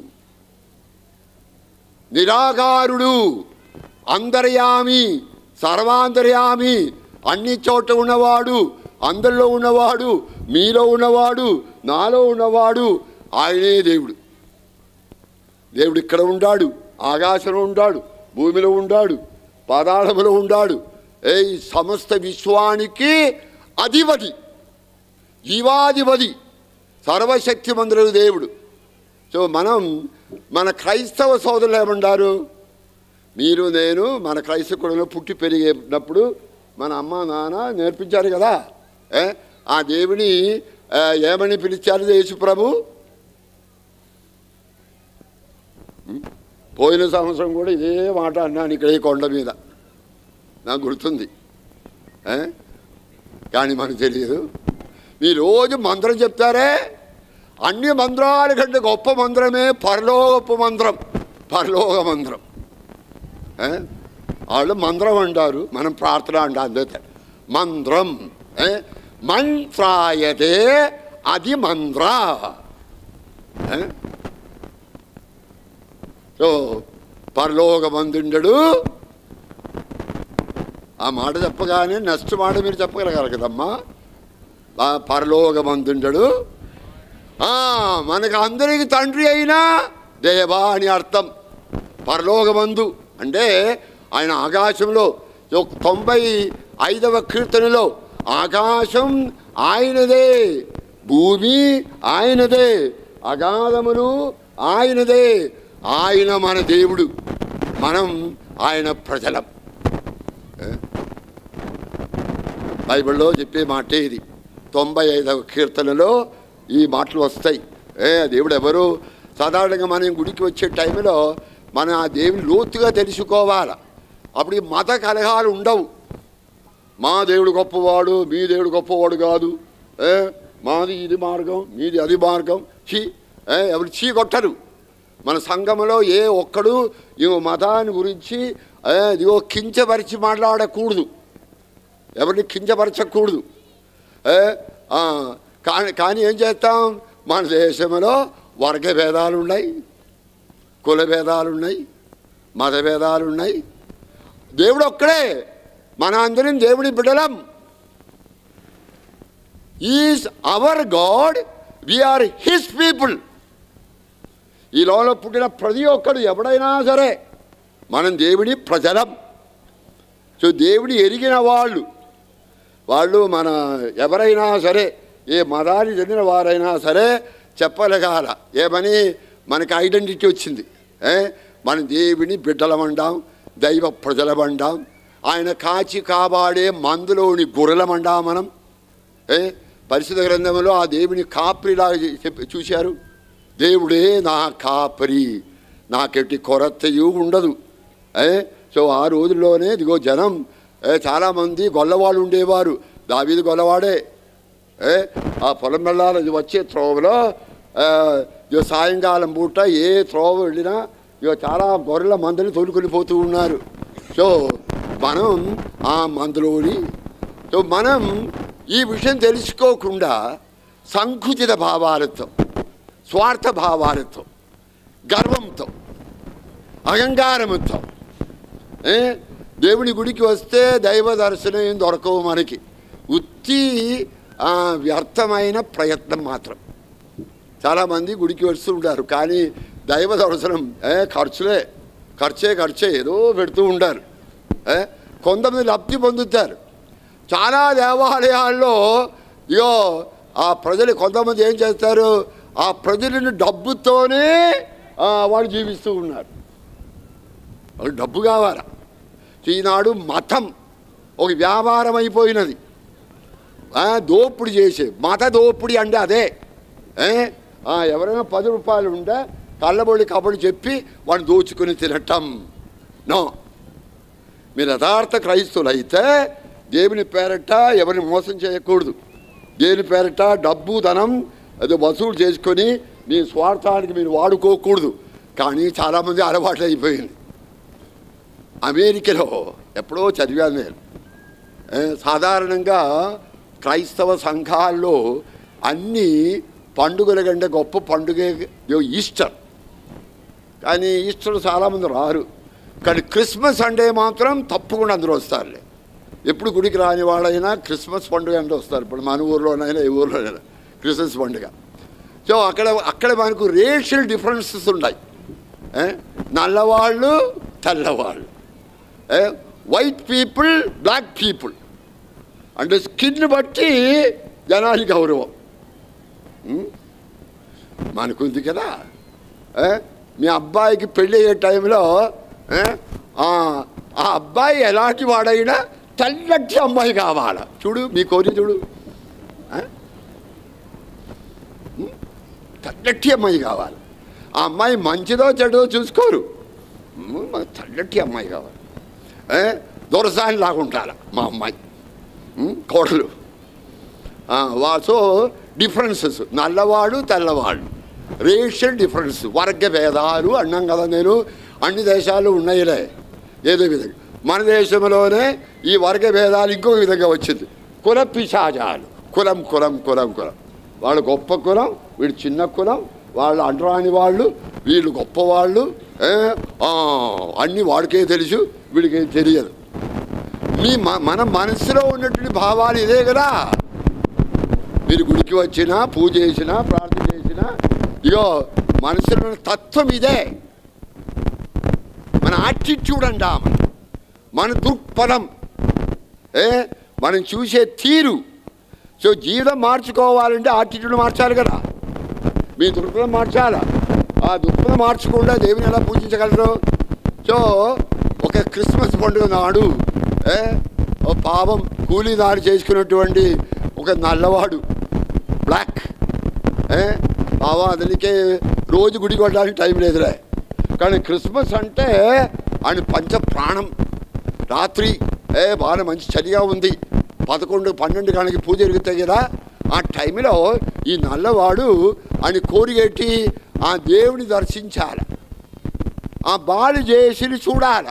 నిరాకారుడు అంతర్యామి సర్వాంతర్యామి అన్ని చోట్ల ఉన్నవాడు అందరిలో ఉన్నవాడు మీలో ఉన్నవాడు నాలో ఉన్నవాడు ఆయనే దేవుడు దేవుడు ఇక్కడ ఉంటాడు ఆకాశంలో ఉంటాడు భూమిలో ఉంటాడు పాతాళములో ఉంటాడు ఏ ఈ సమస్త విశ్వానికి అధిపతి జీవాధిపతి సర్వశక్తి మందులకు దేవుడు సో మనం మన క్రైస్తవ సోదరులు ఏమంటారు మీరు నేను మన క్రైస్తవ కులంలో పుట్టి పెరిగేటప్పుడు మన అమ్మ నాన్న నేర్పించారు కదా ఏ? ఆ దేవుని ఆ, ఏమని పిలిచారు యేసు ప్రభు ఉం? పోయిన సంవత్సరం కూడా ఇదే మాట అన్నాను ఇక్కడ ఈ కొండ మీద నాకు గుర్తుంది ఏ? కానీ మనకు తెలియదు మీరు రోజు మంత్రం చెప్తారే అన్ని మంత్రాల కంటే గొప్ప మంత్రమే పరలోకపు మంత్రం పరలోక మంత్రం ఏ? వాళ్ళు మంత్రం అంటారు మనం ప్రార్థన అంటాం అంతే మంత్రం ఏ? మంత్రాయతే అది మంత్ర ఏ? సో పరలోక మందుండడు ఆ మాట చెప్పగానే నెక్స్ట్ మాట మీరు చెప్పగలగాలి కదమ్మా ఆ పరలోక మందుండడు ఆ, మనకు అందరికి తండ్రి అయినా దేవా అని అర్థం పరలోకమందు అంటే ఆయన ఆకాశంలో ఒక తొంభై ఐదవ కీర్తనలో ఆకాశం ఆయనదే భూమి ఆయనదే అగాధములు ఆయనదే ఆయన మన దేవుడు మనం ఆయన ప్రజలం ఏ? బైబిల్లో చెప్పే మాటే ఇది తొంభై ఐదవ కీర్తనలో ఈ మాటలు వస్తాయి ఏ దేవుడు ఎవరు సాధారణంగా మనం గుడికి వచ్చే టైంలో మనం ఆ దేవుని లోతుగా తెలుసుకోవాలి అప్పుడు ఈ మత కలహాలు ఉండవు మా దేవుడు గొప్పవాడు మీ దేవుడు గొప్పవాడు కాదు ఏ మాది ఇది మార్గం మీది అది మార్గం చీ ఏ ఎవరు చీ కొట్టరు మన సంఘంలో ఏ ఒక్కడు ఈ మతాన్ని గురించి ఏ, ఇదిగో కించపరిచి మాట్లాడకూడదు ఎవరిని కించపరచకూడదు ఏ, ఆ, కానీ కానీ ఏం చేస్తాం మన దేశంలో వర్గ భేదాలు ఉన్నాయి కుల భేదాలు ఉన్నాయి మత భేదాలు ఉన్నాయి దేవుడు ఒక్కడే మన అందరం దేవుడి బిడ్డలం is our God we are his people ఈ లోకంలో పుట్టిన ప్రతి ఒక్కడు ఎవడైనా సరే మనం దేవుడి ప్రజలం సో దేవుడి ఎరిగిన వాళ్ళు వాళ్ళు మన ఎవరైనా సరే ఏ మతానికి చెందిన వారైనా సరే చెప్పలేగాల ఏమని మనకి ఐడెంటిటీ వచ్చింది ఏ మన దేవుని బిడ్డలమంటాం దైవ ప్రజలమంటాం ఆయన కాచి కాపాడే మందులోని గొర్రెలమంటాం మనం ఏ పరిశుద్ధ గ్రంథంలో ఆ దేవుని కాపరిలాగా చెప్పి చూశారు దేవుడే నా కాపరి నాకెట్టి కొరతయు ఉండదు ఏ సో ఆ రోజుల్లోనే ఇదిగో జనం ఏ, చాలామంది గొల్లవాళ్ళు ఉండేవారు దావీది గొల్లవాడే ఏ ఆ పొలం వెళ్ళాలి వచ్చే త్రోవలో ఆ, ఇదిగో సాయంకాలం పూట ఏ త్రోవ వెళ్ళినా ఇక చాలా గొర్రెల మందని తోలుకొని పోతూ ఉన్నారు సో మనం ఆ మందులోని సో మనం ఈ విషయం తెలుసుకోకుండా సంకుచిత భావాలతో స్వార్థ భావాలతో గర్వంతో అహంకారంతో ఏ? దేవుని గుడికి వస్తే దైవ దర్శనం ఏం దొరకవు మనకి ఉత్తి ఆ, వ్యర్థమైన ప్రయత్నం మాత్రం చాలామంది గుడికి వస్తూ ఉంటారు కానీ దైవ దర్శనం ఏ ఖర్చులే ఖర్చే ఖర్చే ఏదో పెడుతూ ఉంటారు ఏ? కొంతమంది లబ్ధి పొందుతారు చాలా దేవాలయాల్లో ఇగో ఆ ప్రజలు కొంతమంది ఏం చేస్తారు ఆ ప్రజలను డబ్బుతోనే ఆ, వాళ్ళు జీవిస్తూ ఉన్నారు వాళ్ళకి డబ్బు కావాలా ఈనాడు మతం ఒక వ్యాపారం అయిపోయినది ఆ, దోపిడీ చేసే మత దోపిడీ అంటే అదే ఏ? ఆ, ఎవరైనా పది రూపాయలు ఉంటే కళ్ళబొడి కబడి చెప్పి వాడిని దోచుకుని తినటం నో మీరు యథార్థ క్రైస్తువులు అయితే దేవుని పేరట ఎవరిని మోసం చేయకూడదు దేవుని పేరట డబ్బు ధనం అది వసూలు చేసుకొని మీ స్వార్థానికి మీరు వాడుకోకూడదు కానీ చాలామంది అలవాటు అయిపోయింది అమెరికాలో ఎప్పుడో చదివాను నేను ఏ, సాధారణంగా క్రైస్తవ సంఘాల్లో అన్ని పండుగల కంటే గొప్ప పండుగ ఈస్టర్ కానీ ఈస్టర్ చాలామంది రారు కానీ క్రిస్మస్ అంటే మాత్రం తప్పకుండా అందరూ వస్తారులే ఎప్పుడు గుడికి రాని వాళ్ళైనా క్రిస్మస్ పండుగ అంటే వస్తారు ఇప్పుడు మన ఊర్లోనైనా ఏ ఊర్లోనైనా క్రిస్మస్ పండుగ సో అక్కడ అక్కడ మనకు రేషియల్ డిఫరెన్సెస్ ఉన్నాయి ఏ? నల్లవాళ్ళు తెల్లవాళ్ళు ఏ? వైట్ పీపుల్ బ్లాక్ పీపుల్ అంటే స్కిన్ బట్టి జనానికి గౌరవం ఉం? మనకుంది కదా ఏ? మీ అబ్బాయికి పెళ్ళి అయ్యే టైంలో ఏ? ఆ ఆ అబ్బాయి ఎలాంటి వాడైనా తెల్లటి అమ్మాయి కావాలా చూడు మీ కోరి చూడు ఏ? ఉం? తెల్లటి అమ్మాయి కావాలి ఆ అమ్మాయి మంచిదో చెడో చూసుకోరు ఉం, మాకు తెల్లటి అమ్మాయి కావాలి ఏ? దొరసాని లాగా ఉండాలి మా అమ్మాయి ఉం? కోడలు సో డిఫరెన్సెస్ నల్లవాడు తెల్లవాడు రేషియల్ డిఫరెన్స్ వర్గ భేదాలు అన్నాం కదా నేను అన్ని దేశాలు ఉన్నాయిలే ఏదో విధంగా మన దేశంలోనే ఈ వర్గ భేదాలు ఇంకో విధంగా వచ్చింది కుల పిశాచాలు కులం కులం కులం కులం వాళ్ళు గొప్ప కులం వీడు చిన్న కులం వాళ్ళు అంటరాని వాళ్ళు వీళ్ళు గొప్పవాళ్ళు ఏ? ఆ, అన్నీ వాడికే తెలుసు వీడికేం తెలియదు మీ మ- మన మనసులో ఉన్నటువంటి భావాలు ఇదే కదా మీరు గుడికి వచ్చినా పూజ చేసినా ప్రార్థన చేసినా ఇగో మనసులో ఉన్న తత్వం ఇదే మన యాటిట్యూడ్ అంటాం మన దృక్పథం ఏ మనం చూసే తీరు సో జీవితం మార్చుకోవాలంటే యాటిట్యూడ్ మార్చాలి కదా మీ దృక్పథం మార్చాలా ఆ దృక్పథం మార్చకుండా దేవుని ఎలా పూజించగలరు సో ఒక క్రిస్మస్ పండుగ నాడు ఏ ఓ పాపం కూలీదారు చేసుకున్నటువంటి ఒక నల్లవాడు బ్లాక్ ఏ బావా అతనికి రోజు గుడికి వెళ్ళడానికి టైం లేదులే కానీ క్రిస్మస్ అంటే ఆయన పంచ ప్రాణం రాత్రి ఏ బాగా మంచి చలిగా ఉంది పదకొండు పన్నెండు గంటలకి పూజ జరుగుతాయి కదా ఆ టైంలో ఈ నల్లవాడు ఆయన కోరిగేటి ఆ దేవుని దర్శించాలి ఆ బాలు చేసి చూడాల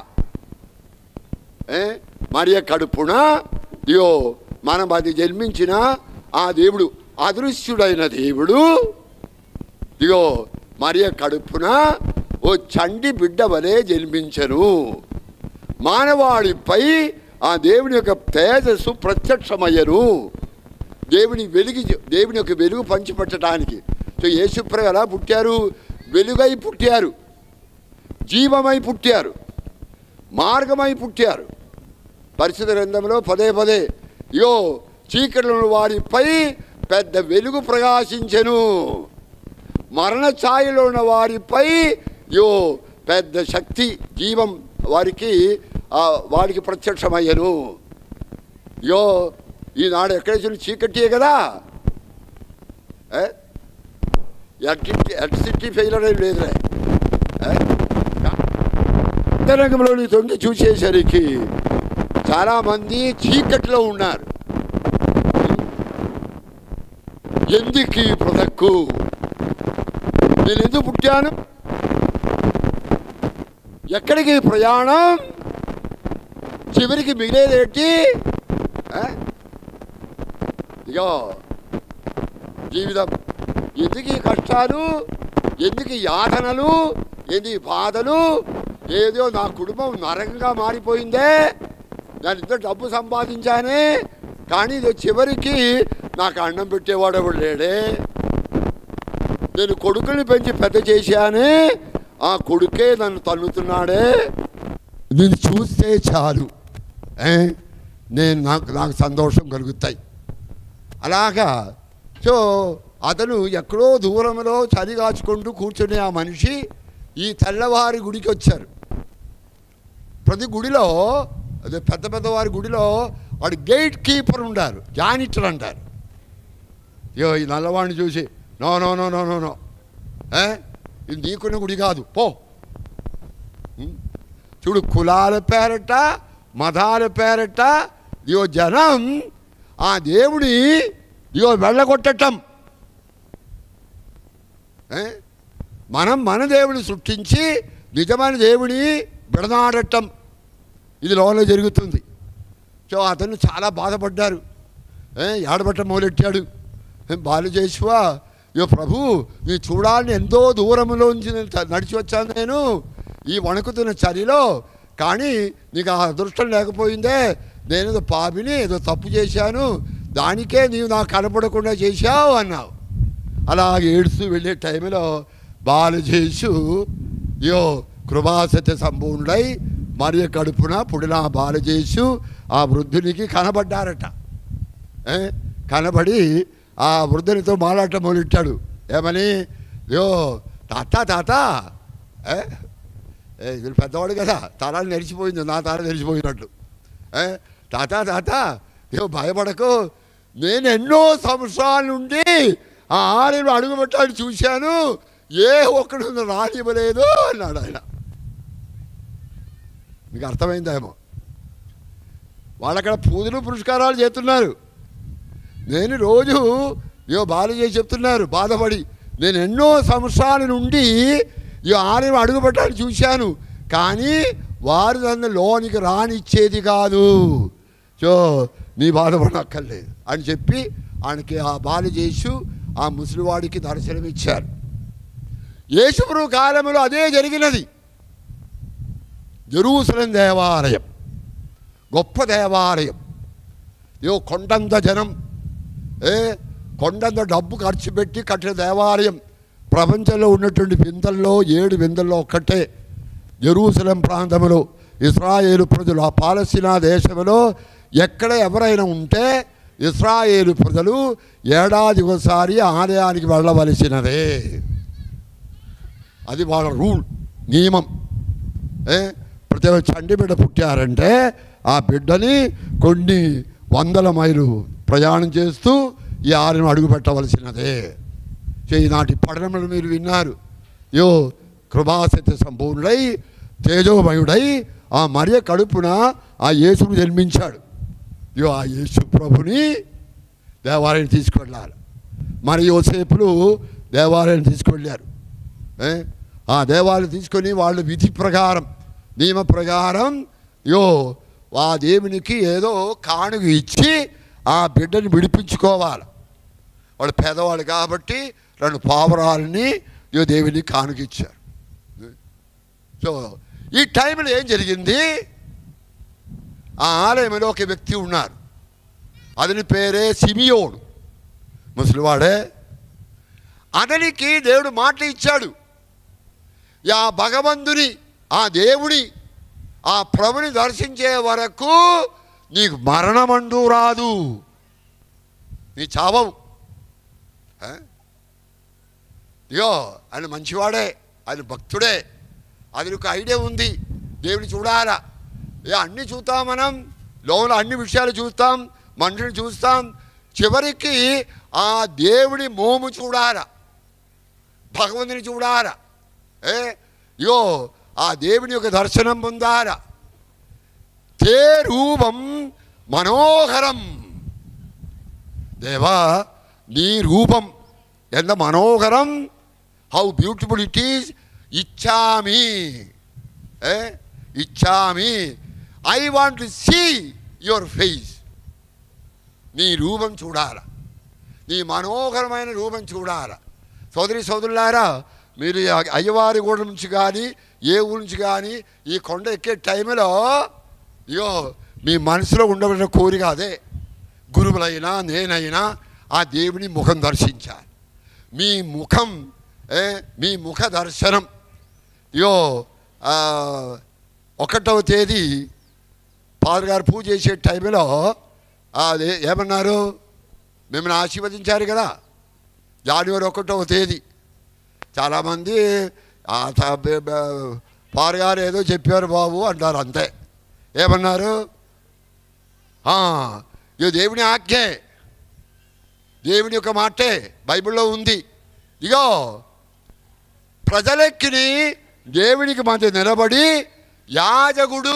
ఏ మరియ కడుపున ఇయో మనం అది జన్మించిన ఆ దేవుడు అదృశ్యుడైన దేవుడు ఇగో మరియ కడుపున ఓ చండి బిడ్డ వలె జన్మించను మానవాళిపై ఆ దేవుని యొక్క తేజస్సు ప్రత్యక్షమయ్యను దేవుని వెలుగు దేవుని యొక్క వెలుగు పంచిపెట్టడానికి సో యేసుప్ర ఎలా పుట్టారు వెలుగై పుట్టారు జీవమై పుట్టారు మార్గమై పుట్టారు పరిశుద్ధ గ్రంథంలో పదే పదే యో చీకటిలో వారిపై పెద్ద వెలుగు ప్రకాశించెను మరణ ఛాయలో ఉన్న వారిపై యో పెద్ద శక్తి జీవం వారికి ఆ, వారికి ప్రత్యక్షమయ్యను యో ఈనాడు ఎక్కడ చూసి చీకటియే కదా ఏ? ఎలక్ట్రిసిటీ ఎలక్ట్రిసిటీ ఫెయిలర్ ఏం లేదులే ఏ? అంతరంగంలోని తొంగి చూసేసరికి చాలామంది చీకటిలో ఉన్నారు ఎందుకు ఈ బ్రతక్కు నేను ఎందుకు పుట్టాను ఎక్కడికి ఈ ప్రయాణం చివరికి మిగిలేదేంటి ఆ? ఇగో జీవితం ఎందుకు ఈ కష్టాలు ఎందుకు ఈ యాతనలు ఎందుకు ఈ బాధలు ఏదో నా కుటుంబం నరకంగా మారిపోయిందే నేను ఇంత డబ్బు సంపాదించానే కానీ ఇది చివరికి నాకు అన్నం పెట్టేవాడు ఎవడు లేడే నేను కొడుకుని పెంచి పెద్ద చేశానే ఆ కొడుకే నన్ను తన్నుతున్నాడే నేను చూస్తే చాలు ఏ? నేను నాకు నాకు సంతోషం కలుగుతాయి అలాగా సో అతను ఎక్కడో దూరంలో చలి కాచుకుంటూ కూర్చునే ఆ మనిషి ఈ తెల్లవారి గుడికి వచ్చారు ప్రతి గుడిలో అదే పెద్ద పెద్దవారి గుడిలో వాడు గేట్ కీపర్ ఉండారు జానిటర్ అంటారు అయ్యో ఈ నల్లవాడిని చూసి no no no no no no ఏ ఇది నీకున్న గుడి కాదు పో ఉం? చూడు కులాల పేరట మతాల పేరట ఇయో జనం ఆ దేవుడి ఇయో వెళ్ళగొట్టటం ఏ? మనం మన దేవుని సృష్టించి నిజమైన దేవుని విడనాడటం ఇది లోపల జరుగుతుంది సో అతను చాలా బాధపడ్డారు ఏ, ఏడబట్ట మొదలెట్టాడు ఏం బాలు చేసువా ఇయో ప్రభు నీ చూడాలని ఎంతో దూరంలోంచి నేను త- నడిచి వచ్చాను నేను ఈ వణుకుతున్న చలిలో కానీ నీకు ఆ అదృష్టం లేకపోయిందే నేను ఏదో పాపిని ఏదో తప్పు చేశాను దానికే నీవు నాకు కనపడకుండా చేశావు అన్నావు అలా ఏడుస్తూ వెళ్ళే టైంలో బాలు చేసు యో కృపాసత్య సంపూర్ణుడై మరియ కడుపున పుడిన బాల చేసు ఆ వృద్ధునికి కనబడ్డారట ఏ? కనబడి ఆ వృద్ధునితో మాట్లాడటం మొదలెట్టాడు ఏమని యో తాత తాత ఏ ఏ, వీళ్ళు పెద్దవాడు కదా తరాలు నెరిచిపోయింది నా తల నెరిచిపోయినట్లు ఏ తాత తాత ఏమో భయపడకు నేను ఎన్నో సంవత్సరాల నుండి ఆ ఆలయంలో అడుగు పెట్టాలని చూశాను ఏ ఒక్కడు రానివ్వలేదు అన్నాడు ఆయన మీకు అర్థమైందేమో వాళ్ళు అక్కడ పూజలు పురస్కారాలు చేస్తున్నారు నేను రోజు ఇయో బాలు చేసి చెప్తున్నారు బాధపడి నేను ఎన్నో సంవత్సరాల నుండి ఈ ఆలయం అడుగు పెట్టాలని చూశాను కానీ వారు నన్ను లోనికి రానిచ్చేది కాదు సో నీ బాధపడక్కర్లేదు అని చెప్పి ఆయనకి ఆ బాలు చేసు ఆ ముసలివాడికి దర్శనమిచ్చారు యేసుప్రభు కాలంలో అదే జరిగినది జెరూసలం దేవాలయం గొప్ప దేవాలయం ఏవో కొండంత జనం ఏ కొండంత డబ్బు ఖర్చు పెట్టి కట్టిన దేవాలయం ప్రపంచంలో ఉన్నటువంటి విందల్లో ఏడు విందల్లో ఒక్కటే జెరూసలం ప్రాంతంలో ఇస్రాయేలు ప్రజలు ఆ పాలస్తీనా దేశంలో ఎక్కడ ఎవరైనా ఉంటే ఇస్రాయేలు ప్రజలు ఏడాది ఒకసారి ఆలయానికి వెళ్ళవలసినదే అది వాళ్ళ రూల్ నియమం ఏ ప్రతి చండి బిడ్డ పుట్టారంటే ఆ బిడ్డని కొన్ని వందల మైలు ప్రయాణం చేస్తూ ఈ ఆలయం అడుగు పెట్టవలసినదే సో ఈనాటి పఠనములు మీరు విన్నారు యో కృపాసత్య సంపూర్ణుడై తేజోమయుడై ఆ మరియ కడుపున ఆ యేసును జన్మించాడు యో ఆ యేసు ప్రభుని దేవాలయం తీసుకెళ్ళాలి మరి యోసేపులు దేవాలయం తీసుకెళ్ళారు ఏ? ఆ దేవాలయం తీసుకొని వాళ్ళ విధి ప్రకారం నియమ ప్రకారం యో ఆ దేవునికి ఏదో కానుక ఇచ్చి ఆ బిడ్డని విడిపించుకోవాలి వాళ్ళు పేదవాళ్ళు కాబట్టి రెండు పావురాలని యో దేవుని కానుక ఇచ్చారు సో ఈ టైంలో ఏం జరిగింది ఆ ఆలయంలో ఒక వ్యక్తి ఉన్నారు అతని పేరే సిమియోడు ముసలివాడే అతనికి దేవుడు మాట ఇచ్చాడు ఆ భగవంతుని ఆ దేవుడి ఆ ప్రభుని దర్శించే వరకు నీకు మరణమంటూ రాదు నీ చావవు ఏ? ఇగో ఆయన మంచివాడే ఆయన భక్తుడే అది ఒక ఐడియా ఉంది దేవుని చూడాలా ఏ అన్ని చూస్తాం మనం లోపల అన్ని విషయాలు చూస్తాం మనుషుని చూస్తాం చివరికి ఆ దేవుడి మోము చూడాలా భగవంతుని చూడాలా ఏ ఇగో ఆ దేవుని యొక్క దర్శనం పొందాలా తే రూపం మనోహరం దేవా నీ రూపం ఎంత మనోహరం హౌ బ్యూటిఫుల్ ఇట్ ఈజ్ ఇచ్చామి ఏ ఇచ్చామి I want to see your face నీ రూపం చూడాల నీ మనోహరమైన రూపం చూడాల సోదరి సోదరులారా మీరు ఈ అయ్యవారి గూడ నుంచి కానీ ఏ ఊరు నుంచి కానీ ఈ కొండ ఎక్కే టైంలో ఇగో మీ మనసులో ఉండబడిన కోరిక అదే గురువులైనా నేనైనా ఆ దేవుని ముఖం దర్శించాలి మీ ముఖం ఏ, మీ ముఖ దర్శనం ఇగో ఆ, ఒకటవ తేదీ ఫాదర్ గారు పూజ చేసే టైంలో అది ఏమన్నారు మిమ్మల్ని ఆశీర్వదించారు కదా జనవరి ఒకటవ తేదీ చాలామంది ఆ త- బ- బ- ఫాదర్ గారు ఏదో చెప్పారు బాబు అంటారు అంతే ఏమన్నారు ఆ, ఇది దేవుని ఆజ్ఞే దేవుని యొక్క మాటే బైబిల్లో ఉంది ఇగో ప్రజలెక్కిని దేవునికి మధ్య నిలబడి యాజకుడు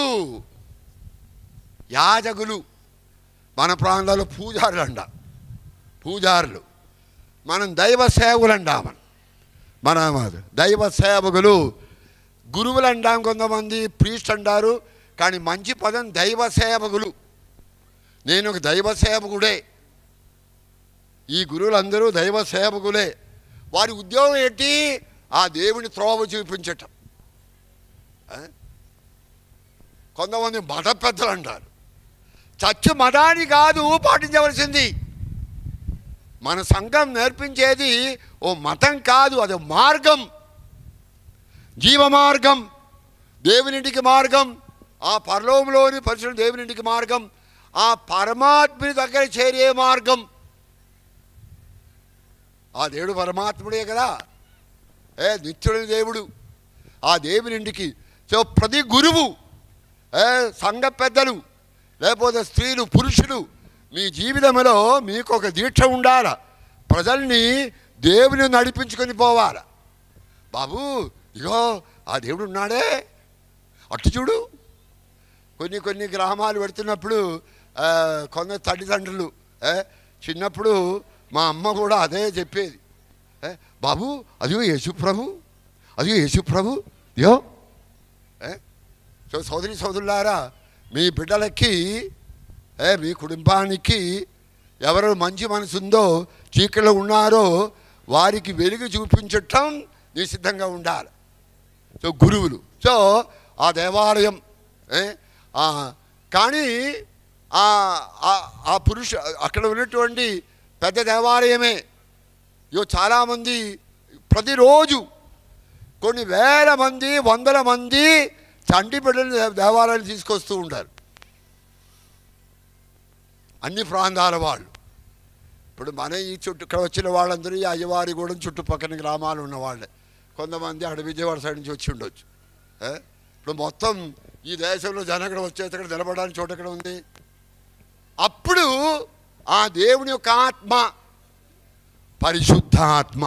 యాజకులు మన ప్రాంతాల్లో పూజారులు అంట పూజారులు మనం దైవ సేవకులు అంటాం మన దైవ సేవకులు గురువులు అంటాం కొంతమంది ప్రీస్ట్ అంటారు కానీ మంచి పదం దైవ సేవకులు నేను ఒక దైవ సేవకుడే ఈ గురువులందరూ దైవ సేవకులే వారి ఉద్యోగం ఏంటి ఆ దేవుని త్రోవ చూపించటం ఆ? కొంతమంది మత పెద్దలు అంటారు చచ్చు మతాన్ని కాదు పాటించవలసింది మన సంఘం నేర్పించేది ఓ మతం కాదు అది మార్గం జీవ మార్గం దేవునింటికి మార్గం ఆ పరలోకంలోని పరిశుద్ధ దేవుని ఇంటికి మార్గం ఆ పరమాత్ముని దగ్గర చేరే మార్గం ఆ దేవుడు పరమాత్ముడే కదా ఏ నిత్యుడైన దేవుడు ఆ దేవుని ఇంటికి సో ప్రతి గురువు ఏ సంఘ పెద్దలు లేకపోతే స్త్రీలు పురుషులు మీ జీవితంలో మీకు ఒక దీక్ష ఉండాల ప్రజల్ని దేవుని నడిపించుకొని పోవాల బాబు ఇగో ఆ దేవుడు ఉన్నాడే అటు చూడు కొన్ని కొన్ని గ్రామాలు పెడుతున్నప్పుడు ఆ, కొందరు తల్లిదండ్రులు ఏ, చిన్నప్పుడు మా అమ్మ కూడా అదే చెప్పేది ఏ, బాబు అదిగో యేసుప్రభు అదిగో యేసుప్రభు యో ఏ, సో సోదరి సోదరులారా మీ బిడ్డలకి ఏ, మీ కుటుంబానికి ఎవరు మంచి మనసు ఉందో చీకట్లో ఉన్నారో వారికి వెలుగు చూపించటం నీ సిద్ధంగా ఉండాలి సో గురువులు సో ఆ దేవాలయం ఏ, ఆ, కానీ ఆ ఆ- ఆ పురుష అక్కడ ఉన్నటువంటి పెద్ద దేవాలయమే ఇగో చాలామంది ప్రతిరోజు కొన్ని వేల మంది వందల మంది చంటి బిడ్డలు దే- దేవాలయాలు తీసుకొస్తూ ఉంటారు అన్ని ప్రాంతాల వాళ్ళు ఇప్పుడు మన ఈ చుట్టూ ఇక్కడ వచ్చిన వాళ్ళందరూ ఈ అయ్యవారిగూడెం చుట్టుపక్కల గ్రామాలు ఉన్న వాళ్ళే కొంతమంది అక్కడ విజయవాడ సైడ్ నుంచి వచ్చి ఉండొచ్చు ఏ? ఇప్పుడు మొత్తం ఈ దేశంలో జనం ఇక్కడ వచ్చేసి ఇక్కడ నిలబడడానికి చోట ఎక్కడ ఉంది అప్పుడు ఆ దేవుని యొక్క ఆత్మ పరిశుద్ధాత్మ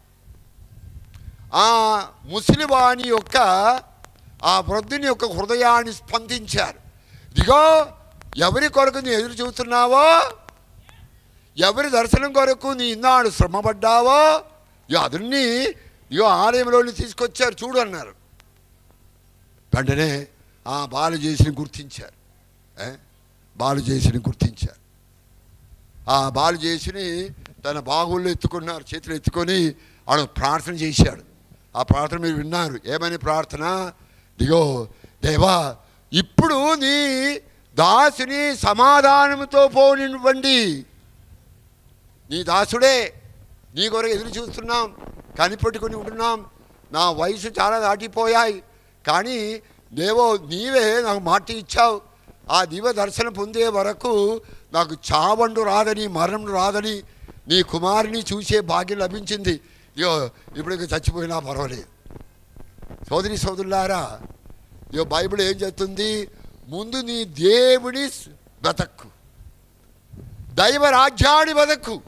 ఆ ముసలివాణి యొక్క ఆ వృద్ధుని యొక్క హృదయాన్ని స్పందించారు ఇదిగో ఎవరి కొరకు నీ ఎదురు చూస్తున్నావో ఎవరి దర్శనం కొరకు నీ ఇన్నాడు శ్రమపడ్డావో ఇగో అదున్ని ఇగో ఆలయంలోని తీసుకొచ్చారు చూడు అన్నారు వెంటనే ఆ బాలు చేసిని గుర్తించారు ఏ? బాలు చేసిని గుర్తించారు ఆ బాలు చేసిని తన బాగుల్లో ఎత్తుకున్నారు చేతులు ఎత్తుకొని ఆడ ప్రార్థన చేశాడు ఆ ప్రార్థన మీరు విన్నారు ఏమని ప్రార్థన దిగో దేవా ఇప్పుడు నీ దాసుని సమాధానంతో పోనివ్వండి నీ దాసుడే నీ కొరకు ఎదురు చూస్తున్నాం కనిపెట్టుకుని ఉంటున్నాం నా వయసు చాలా దాటిపోయాయి కానీ దేవో నీవే నాకు మాట ఇచ్చావు ఆ దివ దర్శనం పొందే వరకు నాకు చావండు రాదని మరణం రాదని నీ కుమారుని చూసే భాగ్యం లభించింది ఇగో ఇప్పుడు ఇక చచ్చిపోయినా పర్వాలేదు సోదరి సోదరులారా ఇగో బైబిల్ ఏం చెప్తుంది ముందు నీ దేవుని బతక్కు దైవ రాజ్యాన్ని బతక్కు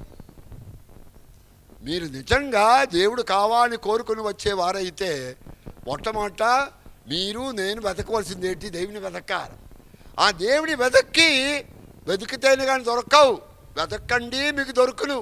మీరు నిజంగా దేవుడు కావాలని కోరుకుని వచ్చేవారైతే మొట్టమొదట మీరు నేను వెతకవలసింది ఏంటి దేవుని వెతకాలి ఆ దేవుని వెతక్కి వెతికితేనే కానీ దొరకవు వెతకండి మీకు దొరుకును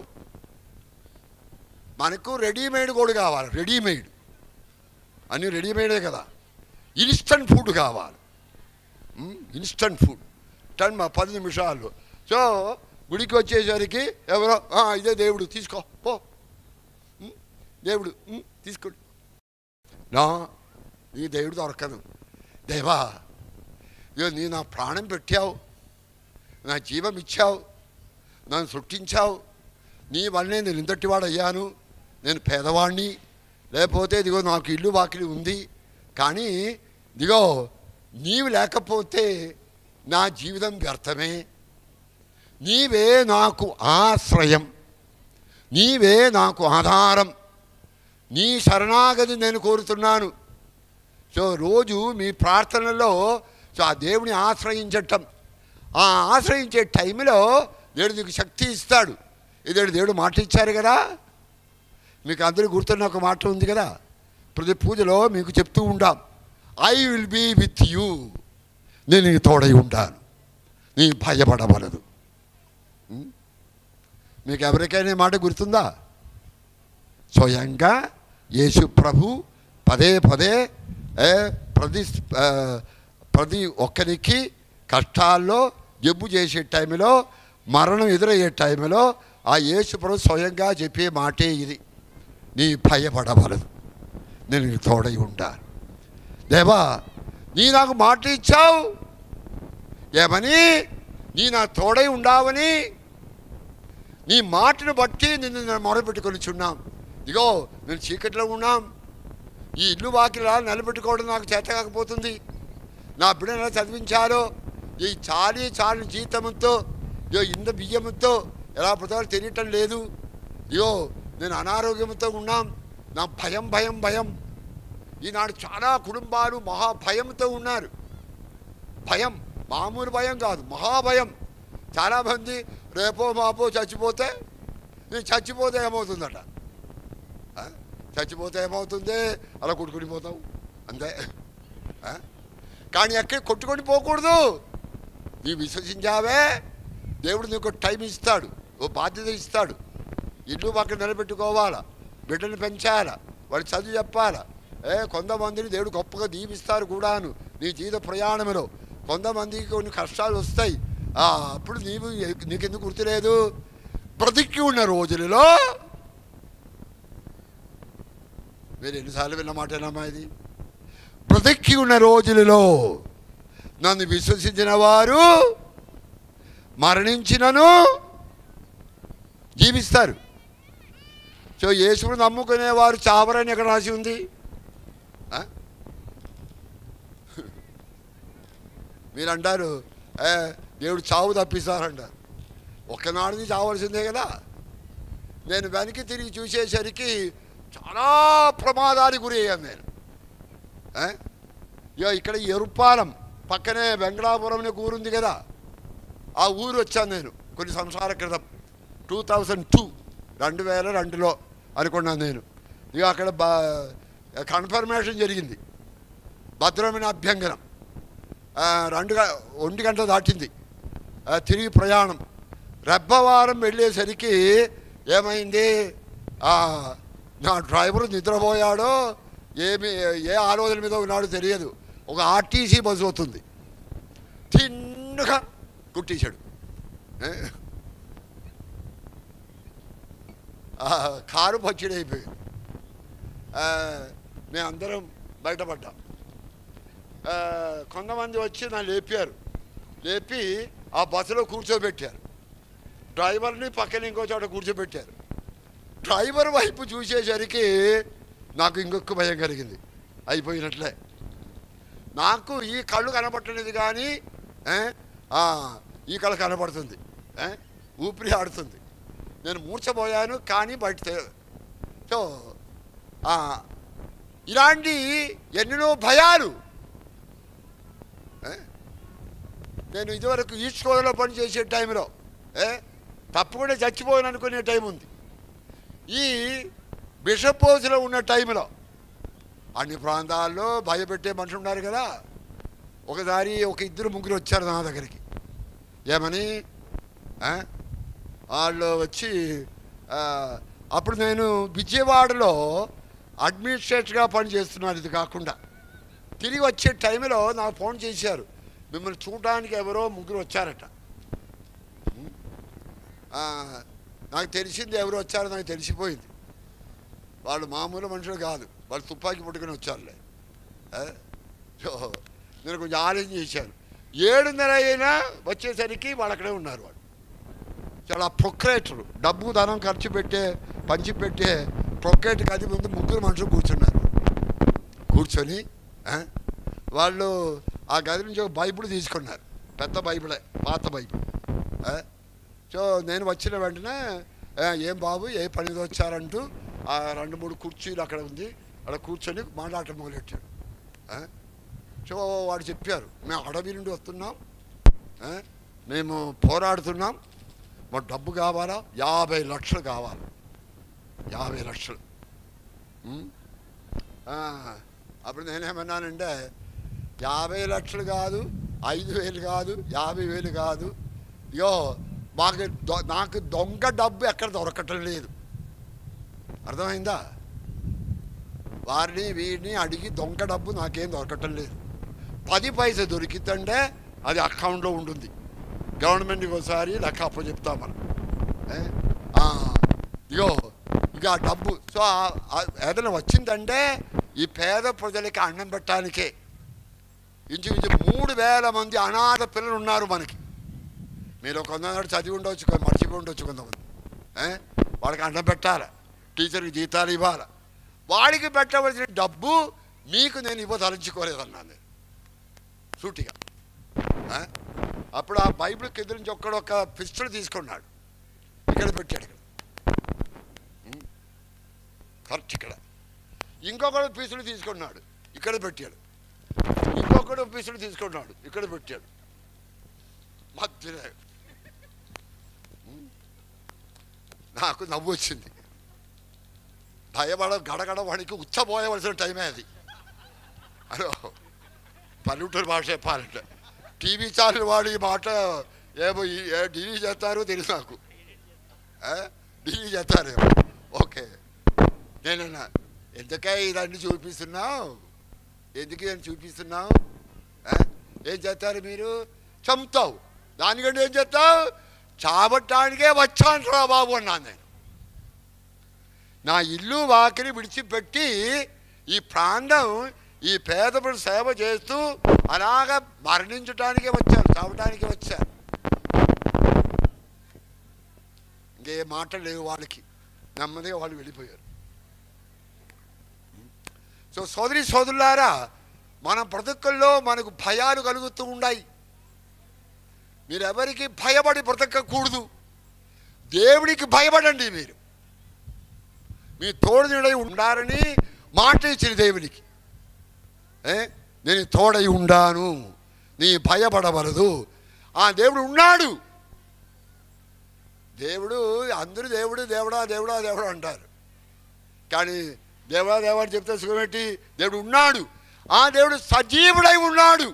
మనకు రెడీమేడ్ కూడా కావాలి రెడీమేడ్ అన్నీ రెడీమేడే కదా ఇన్స్టంట్ ఫుడ్ కావాలి ఇన్స్టంట్ ఫుడ్ టెన్ మా పది నిమిషాలు సో గుడికి వచ్చేసరికి ఎవరో "ఆ, ఇదే దేవుడు తీసుకో పో ఉమ్, దేవుడు ఉమ్, తీసుకోండి నా ఈ దేవుడు దొరకదు దేవా ఇగో నీ నా ప్రాణం పెట్టావు నా జీవం ఇచ్చావు నన్ను సృష్టించావు నీ వల్లనే నేను ఇంతటివాడు అయ్యాను నేను పేదవాడిని లేకపోతే ఇదిగో నాకు ఇల్లు వాకిలి ఉంది కానీ ఇదిగో నీవు లేకపోతే నా జీవితం వ్యర్థమే నీవే నాకు ఆశ్రయం నీవే నాకు ఆధారం నీ శరణాగతి నేను కోరుతున్నాను సో రోజు మీ ప్రార్థనలో సో ఆ దేవుని ఆశ్రయించటం ఆ ఆశ్రయించే టైంలో దేవుడు నీకు శక్తి ఇస్తాడు ఇదేడు దేవుడు మాట ఇచ్చారు కదా మీకు అందరూ గుర్తున్న ఒక మాట ఉంది కదా ప్రతి పూజలో మీకు చెప్తూ ఉంటాం I will be with you నేను నీకు తోడై ఉంటాను నీ భయపడవలదు ఉం? మీకు ఎవరికైనా ఈ మాట గుర్తుందా స్వయంగా యేసు ప్రభు పదే పదే ఏ, ప్రతి ఆ, ప్రతి ఒక్కరికి కష్టాల్లో జబ్బు చేసే టైంలో మరణం ఎదురయ్యే టైంలో ఆ యేసు ప్రభు స్వయంగా చెప్పే మాటే ఇది నీ భయపడవలదు నేను నీకు తోడై ఉంటాను దేవా నీ నాకు మాట ఇచ్చావు ఏమని నీ నా తోడై ఉండావని నీ మాటను బట్టి నిన్ను నేను మొరపెట్టుకొని చున్నాం ఇగో నేను చీకట్లో ఉన్నాం ఈ ఇల్లు వాకిలా నిలబెట్టుకోవడం నాకు చేత కాకపోతుంది నా బిడ్డను ఎలా చదివించాలో ఈ చాలి చాలి జీతంతో ఇయో ఇంత బియ్యంతో ఎలా బ్రతకాలో తెలియటం లేదు ఇయో నేను అనారోగ్యంతో ఉన్నాం నా భయం భయం భయం ఈనాడు చాలా కుటుంబాలు మహా భయంతో ఉన్నారు భయం మామూలు భయం కాదు మహాభయం చాలామంది రేపో మాపో చచ్చిపోతే నేను చచ్చిపోతే ఏమవుతుందట ఆ? చచ్చిపోతే ఏమవుతుంది అలా కొట్టుకుని పోతావు అంతే ఆ? కానీ ఎక్కడ కొట్టుకొని పోకూడదు నీ విశ్వసించావే దేవుడు నీకు టైం ఇస్తాడు ఓ బాధ్యత ఇస్తాడు ఇల్లు పక్కన నిలబెట్టుకోవాలా బిడ్డను పెంచాలా వాడు చదువు చెప్పాలా ఏ కొంతమందిని దేవుడు గొప్పగా దీవిస్తారు కూడాను నీ జీవిత ప్రయాణంలో కొంతమందికి కొన్ని కష్టాలు వస్తాయి ఆ, అప్పుడు నీవు నీకెందుకు గుర్తులేదు బ్రతికి ఉన్న రోజులలో మీరు ఎన్నిసార్లు విన్న మాటేనమ్మా ఇది బ్రతికి ఉన్న రోజులలో నన్ను విశ్వసించిన వారు మరణించినను జీవిస్తారు సో యేసుని నమ్ముకునేవారు చావరని ఎక్కడ రాసి ఉంది ఆ? మీరు అంటారు ఏ దేవుడు చావు తప్పిస్తారంటారు ఒక్కనాడిది చావాల్సిందే కదా నేను వెనక్కి తిరిగి చూసేసరికి చాలా ప్రమాదానికి గురి అయ్యాను నేను ఏ? ఇగో ఇక్కడ ఎరుపాలెం పక్కనే వెంకటాపురం అనే ఊరుంది కదా ఆ ఊరు వచ్చాను నేను కొన్ని సంవత్సరాల క్రితం టూ థౌజండ్ టూ రెండు వేల రెండులో అనుకున్నాను నేను ఇక అక్కడ బా కన్ఫర్మేషన్ జరిగింది భద్రమైన అభ్యంగనం ఆ, రెండు గ- ఒంటి గంట దాటింది ఆ, తిరిగి ప్రయాణం రెబ్బవారం వెళ్ళేసరికి ఏమైంది ఆ, నా డ్రైవర్ నిద్రపోయాడో ఏమి ఏ ఆలోచన మీద ఉన్నాడో తెలియదు ఒక ఆర్టీసీ బస్సు వస్తుంది తిన్నగా కుట్టేశాడు ఏ? ఆ, కారు పచ్చిడైపోయింది ఆ, మేమందరం బయటపడ్డాం ఆ, కొంతమంది వచ్చి నన్ను లేపారు లేపి ఆ బస్సులో కూర్చోబెట్టారు డ్రైవర్ని పక్కన ఇంకో చోట కూర్చోబెట్టారు డ్రైవర్ వైపు చూసేసరికి నాకు ఇంకొక భయం కలిగింది అయిపోయినట్లే నాకు ఈ కళ్ళు కనపట్టలేదు కానీ ఏ, ఆ, ఈ కళ్ళు కనపడుతుంది ఏ, ఊపిరి ఆడుతుంది నేను మూర్చబోయాను కానీ బయట తె- సో ఆ, ఇలాంటి ఎన్నెన్నో భయాలు ఏ? నేను ఇదివరకు ఈస్ట్ గోదావరిలో పని చేసే టైంలో ఏ తప్పకుండా చచ్చిపోయాను అనుకునే టైం ఉంది ఈ బిషప్ హౌస్లో ఉన్న టైంలో అన్ని ప్రాంతాల్లో భయపెట్టే మనుషులు ఉన్నారు కదా ఒకసారి ఒక ఇద్దరు ముగ్గురు వచ్చారు నా దగ్గరికి ఏమని ఆ? వాళ్ళు వచ్చి ఆ, అప్పుడు నేను విజయవాడలో అడ్మినిస్ట్రేటర్గా పనిచేస్తున్నాను ఇది కాకుండా తిరిగి వచ్చే టైంలో నాకు ఫోన్ చేశారు మిమ్మల్ని చూడడానికి ఎవరో ముగ్గురు వచ్చారట ఉం? ఆ, నాకు తెలిసింది ఎవరు వచ్చారో నాకు తెలిసిపోయింది వాళ్ళు మామూలు మనుషులు కాదు వాళ్ళు తుపాకీ పట్టుకుని వచ్చారులే ఆ? సో నేను కొంచెం ఆలోచన చేశాను ఏడున్నర అయినా వచ్చేసరికి వాళ్ళు అక్కడే ఉన్నారు వాళ్ళు చాలా ప్రొక్రేటర్ డబ్బు ధనం ఖర్చు పెట్టే పంచి పెట్టే ప్రొక్రేటర్ గది ముందు ముగ్గురు మనుషులు కూర్చున్నారు కూర్చొని ఆ, వాళ్ళు ఆ గది నుంచి ఒక బైబిల్ తీసుకున్నారు పెద్ద బైబిలే పాత బైబిల్ ఆ, సో నేను వచ్చిన వెంటనే "ఆ, ఏం బాబు ఏ పని మీద వచ్చారంటూ ఆ రెండు మూడు కుర్చీలు అక్కడ ఉంది అక్కడ కూర్చొని మాట్లాడటం మొదలెట్టాడు ఆ, సో వాడు చెప్పారు మేము అడవి నుండి వస్తున్నాం ఆ, మేము పోరాడుతున్నాం మా డబ్బు కావాలా యాభై లక్షలు కావాలి యాభై లక్షలు ఉం? ఆ, అప్పుడు నేనేమన్నానంటే యాభై లక్షలు కాదు ఐదు వేలు కాదు యాభై వేలు కాదు ఇగో మాకు దొ- నాకు దొంగ డబ్బు ఎక్కడ దొరకటం లేదు అర్థమైందా వారిని వీరిని అడిగి దొంగ డబ్బు నాకేం దొరకటం లేదు పది పైసలు దొరికిందంటే అది అకౌంట్లో ఉంటుంది గవర్నమెంట్కి ఒకసారి లెక్క అప్పు చెప్తాం మనం ఏ? ఆ, ఇగో ఇక ఆ డబ్బు సో ఆ- ఆ- ఏదైనా వచ్చిందంటే ఈ పేద ప్రజలకి అన్నం పెట్టడానికే ఇంచుమించు మూడు వేల మంది అనాథ పిల్లలు ఉన్నారు మనకి మీరు కొంతమంది చదివి ఉండవచ్చు కొంత మర్చిపోయి ఉండొచ్చు కొంతమంది ఏ? వాళ్ళకి అన్నం పెట్టాలి టీచర్కి జీతాలు ఇవ్వాలి వాడికి పెట్టవలసిన డబ్బు మీకు నేను ఇవ్వదలుచుకోలేదన్నాను నేను సూటిగా ఆ? అప్పుడు ఆ బైబిల్ కింద నుంచి ఒక్కడు ఒక పిస్టల్ తీసుకున్నాడు ఇక్కడ పెట్టాడు ఇక్కడ ఉం. కరెక్ట్ ఇక్కడ ఇంకొకడు పీసులు తీసుకున్నాడు ఇక్కడ పెట్టాడు ఇంకొకడు పీసులు తీసుకున్నాడు ఇక్కడ పెట్టాడు మధ్యలో ఉం. నాకు నవ్వు వచ్చింది భయపడ గడగడ వాడికి ఉచ్చబోయవలసిన టైమే అది హలో పల్లెటూరు భాష చెప్పాలంటే టీవీ ఛానల్ వాడు ఈ మాట ఏమో ఈ- ఏ డిలీట్ చేస్తారో తెలుసు నాకు ఆ? డిలీట్ చేస్తారేమో ఓకే నేనన్నా ఎందుకే ఇదన్నీ చూపిస్తున్నావు ఎందుకు నేను చూపిస్తున్నావు ఆ? ఏం చేస్తారు మీరు చంపుతావు దానికంటే ఏం చేస్తావు చావటానికే వచ్చాను రా బాబు అన్నాను నేను నా ఇల్లు వాకిలి విడిచిపెట్టి ఈ ప్రాంతం ఈ పేదపుడు సేవ చేస్తూ అలాగ మరణించటానికే వచ్చారు చావటానికే వచ్చారు ఇంకే మాటలు లేవు వాళ్ళకి నెమ్మదిగా వాళ్ళు వెళ్ళిపోయారు సో సోదరి సోదరులారా మన బ్రతుకుల్లో మనకు భయాలు కలుగుతూ ఉన్నాయి మీరు ఎవరికి భయపడి బ్రతకకూడదు దేవుడికి భయపడండి మీరు మీ తోడునిడై ఉండాలని మాట ఇచ్చిన దేవునికి ఏ నేను తోడై ఉండాను నీ భయపడవలదు ఆ దేవుడు ఉన్నాడు దేవుడు అందరూ దేవుడు దేవుడా దేవుడా దేవుడు అంటారు కానీ దేవుడా దేవుడు చెప్తే సుఖమేంటి దేవుడు ఉన్నాడు ఆ దేవుడు సజీవుడై ఉన్నాడు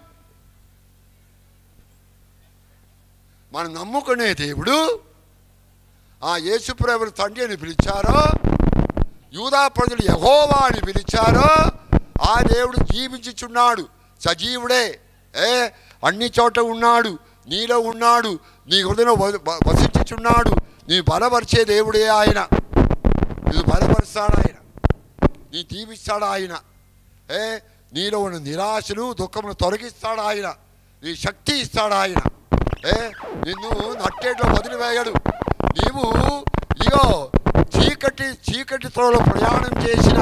మనం నమ్ముకునే దేవుడు ఆ యేసుప్రభుని తండ్రి అని పిలిచారో యూదా ప్రజలు యహోవా అని పిలిచారో ఆ దేవుడు జీవించుచున్నాడు సజీవుడే ఏ అన్ని చోట ఉన్నాడు నీలో ఉన్నాడు నీ హృదయంలో వ- వ- వసించుచున్నాడు నీ బలపరిచే దేవుడే ఆయన నీ బలపరుస్తాడు ఆయన నీ దీవిస్తాడు ఆయన ఏ నీలో ఉన్న నిరాశలు దుఃఖమును తొలగిస్తాడు ఆయన నీ శక్తి ఇస్తాడు ఆయన ఏ నిన్ను నట్టేట్లో వదిలివేయడు నీవు ఇగో చీకటి చీకటి త్రోలో ప్రయాణం చేసిన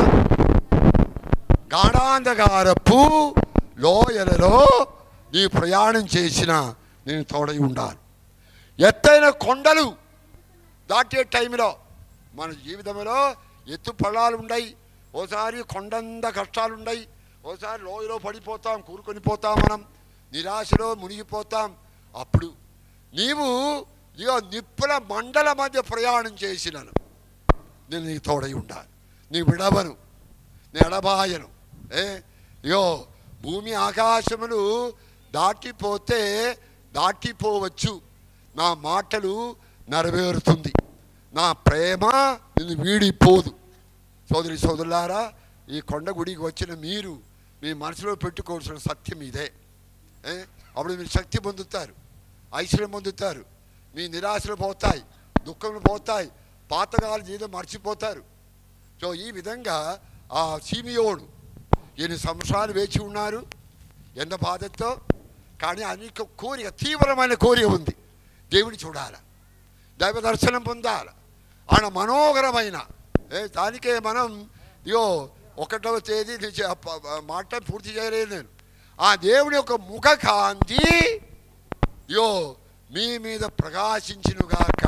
గాఢాంధకారపు లోయలలో నీ ప్రయాణం చేసిన నేను తోడై ఉండాలి ఎత్తైన కొండలు దాటే టైంలో మన జీవితంలో ఎత్తు పళ్ళాలు ఉన్నాయి ఓసారి కొండంత కష్టాలు ఉన్నాయి ఓసారి లోయలో పడిపోతాం కూరుకొని పోతాం మనం నిరాశలో మునిగిపోతాం అప్పుడు నీవు ఇగో నిప్పుల మండల మధ్య ప్రయాణం చేసినను నేను నీకు తోడై ఉండాలి నీ విడవను నేను ఎడబాయను ఏ ఇగో భూమి ఆకాశములు దాటిపోతే దాటిపోవచ్చు నా మాటలు నెరవేరుతుంది నా ప్రేమ నిన్ను వీడిపోదు సోదరి సోదరులారా ఈ కొండ గుడికి వచ్చిన మీరు మీ మనసులో పెట్టుకోవాల్సిన సత్యం ఇదే ఏ? అప్పుడు మీరు శక్తి పొందుతారు ఐశ్వర్యం పొందుతారు మీ నిరాశలు పోతాయి దుఃఖములు పోతాయి పాతకాల జీవితం మర్చిపోతారు సో ఈ విధంగా ఆ సీమియోడు ఎన్ని సంవత్సరాలు వేచి ఉన్నారు ఎంత బాధతో కానీ అనేక కోరిక తీవ్రమైన కోరిక ఉంది దేవుని చూడాలి దైవ దర్శనం పొందాలి ఆయన మనోహరమైన ఏ దానికే మనం ఇగో ఒకటవ తేదీ నుంచి ఆ ప- ఆ మాట పూర్తి చేయలేదు నేను ఆ దేవుని యొక్క ముఖ కాంతి యో మీ మీద ప్రకాశించునుగాక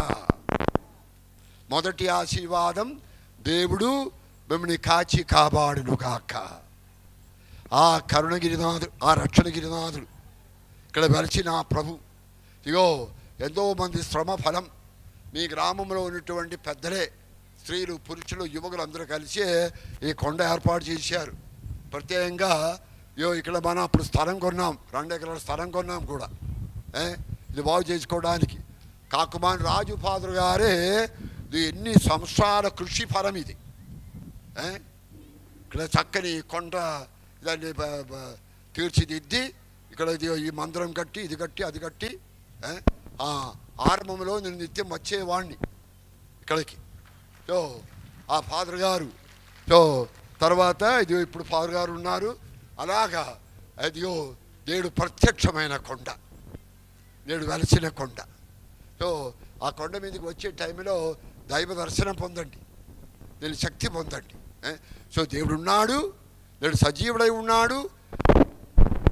మొదటి ఆశీర్వాదం దేవుడు మిమ్మల్ని కాచి కాపాడునుగాక ఆ కరుణగిరినాథుడు ఆ రక్షణగిరినాథుడు ఇక్కడ వెలిచిన ఆ ప్రభు ఇగో ఎంతో మంది శ్రమ ఫలం మీ గ్రామంలో ఉన్నటువంటి పెద్దలే స్త్రీలు పురుషులు యువకులు అందరూ కలిసి ఈ కొండ ఏర్పాటు చేశారు ప్రత్యేకంగా యో ఇక్కడ మనం అప్పుడు స్థలం కొన్నాం రెండు ఎకరాల స్థలం కొన్నాం కూడా ఏ ఇది బాగు చేసుకోవడానికి కాకుమాన్ రాజు ఫాదర్ గారే ఇది ఎన్ని సంవత్సరాల కృషి ఫలం ఇది ఏ? ఇక్కడ చక్కని కొండ దాన్ని బ- బ- తీర్చిదిద్ది ఇక్కడ ఇది ఈ మందిరం కట్టి ఇది కట్టి అది కట్టి ఏ? ఆ ఆరంభంలో నేను నిత్యం వచ్చేవాడిని ఇక్కడికి సో ఆ ఫాదర్ గారు సో తర్వాత ఇది ఇప్పుడు ఫాదర్ గారు ఉన్నారు అలాగా అదియో నేడు ప్రత్యక్షమైన కొండ నేడు వెలసిన కొండ సో ఆ కొండ మీదకి వచ్చే టైంలో దైవ దర్శనం పొందండి నేను శక్తి పొందండి ఏ? సో దేవుడు ఉన్నాడు నేడు సజీవుడై ఉన్నాడు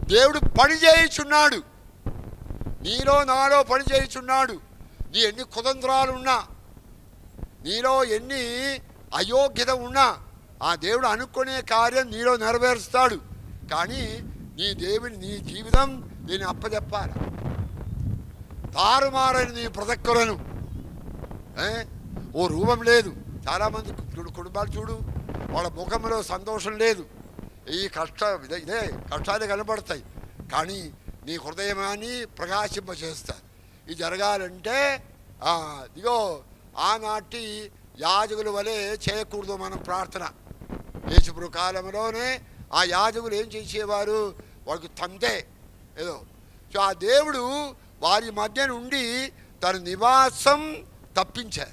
దేవుడు పని చేయుచున్నాడు నీలో నాలో పని చేయుచున్నాడు నీ ఎన్ని కుతంత్రాలు ఉన్నా నీలో ఎన్ని అయోగ్యత ఉన్నా ఆ దేవుడు అనుకునే కార్యం నీలో నెరవేరుస్తాడు కానీ నీ దేవుని నీ జీవితం దీన్ని అప్పచెప్పాలి తారుమారని నీ బ్రతక్కులను ఏ? ఓ రూపం లేదు చాలామంది చూడు కుటుంబాలు చూడు వాళ్ళ ముఖంలో సంతోషం లేదు ఈ కష్ట ఇదే ఇదే కష్టాలు కనబడతాయి కానీ నీ హృదయమాన్ని ప్రకాశింపచేస్తారు ఇది జరగాలంటే ఆ, ఇదిగో ఆనాటి యాజకుల వలె చేయకూడదు మనం ప్రార్థన యేసుప్రభు కాలంలోనే ఆ యాజకులు ఏం చేసేవారు వాళ్ళకి తంతే ఏదో సో ఆ దేవుడు వారి మధ్య నుండి తన నివాసం తప్పించారు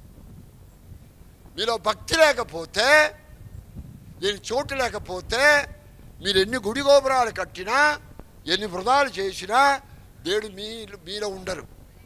మీలో భక్తి లేకపోతే దీని చోటు లేకపోతే మీరు ఎన్ని గుడి గోపురాలు కట్టినా ఎన్ని వృధాలు చేసినా దేవుడు మీ మీలో ఉండరు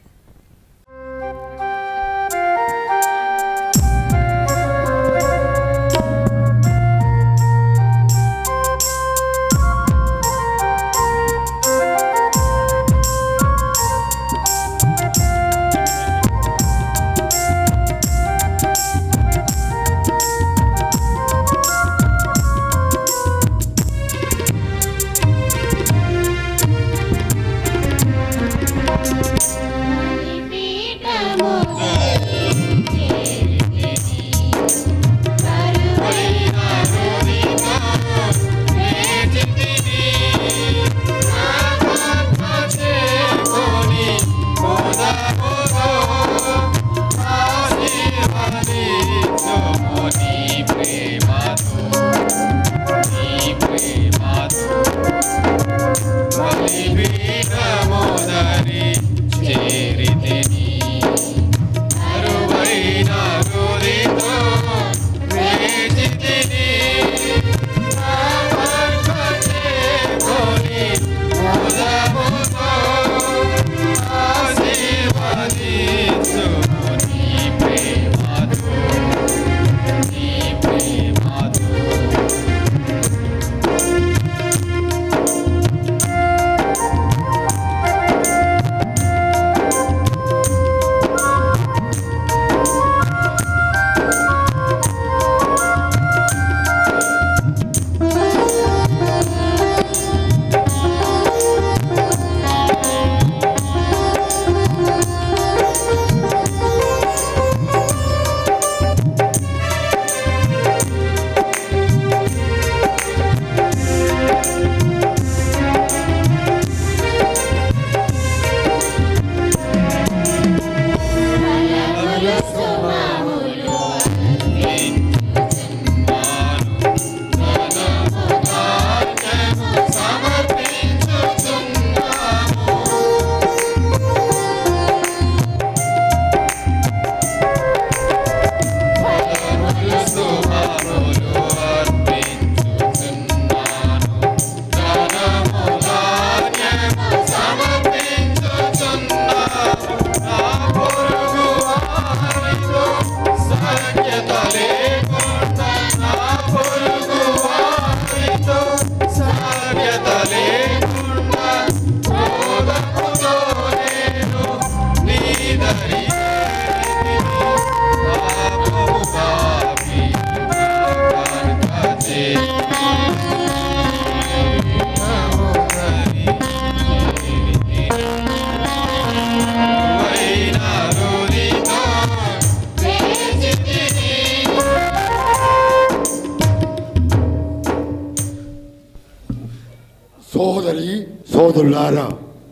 సోదరి సోదరులారా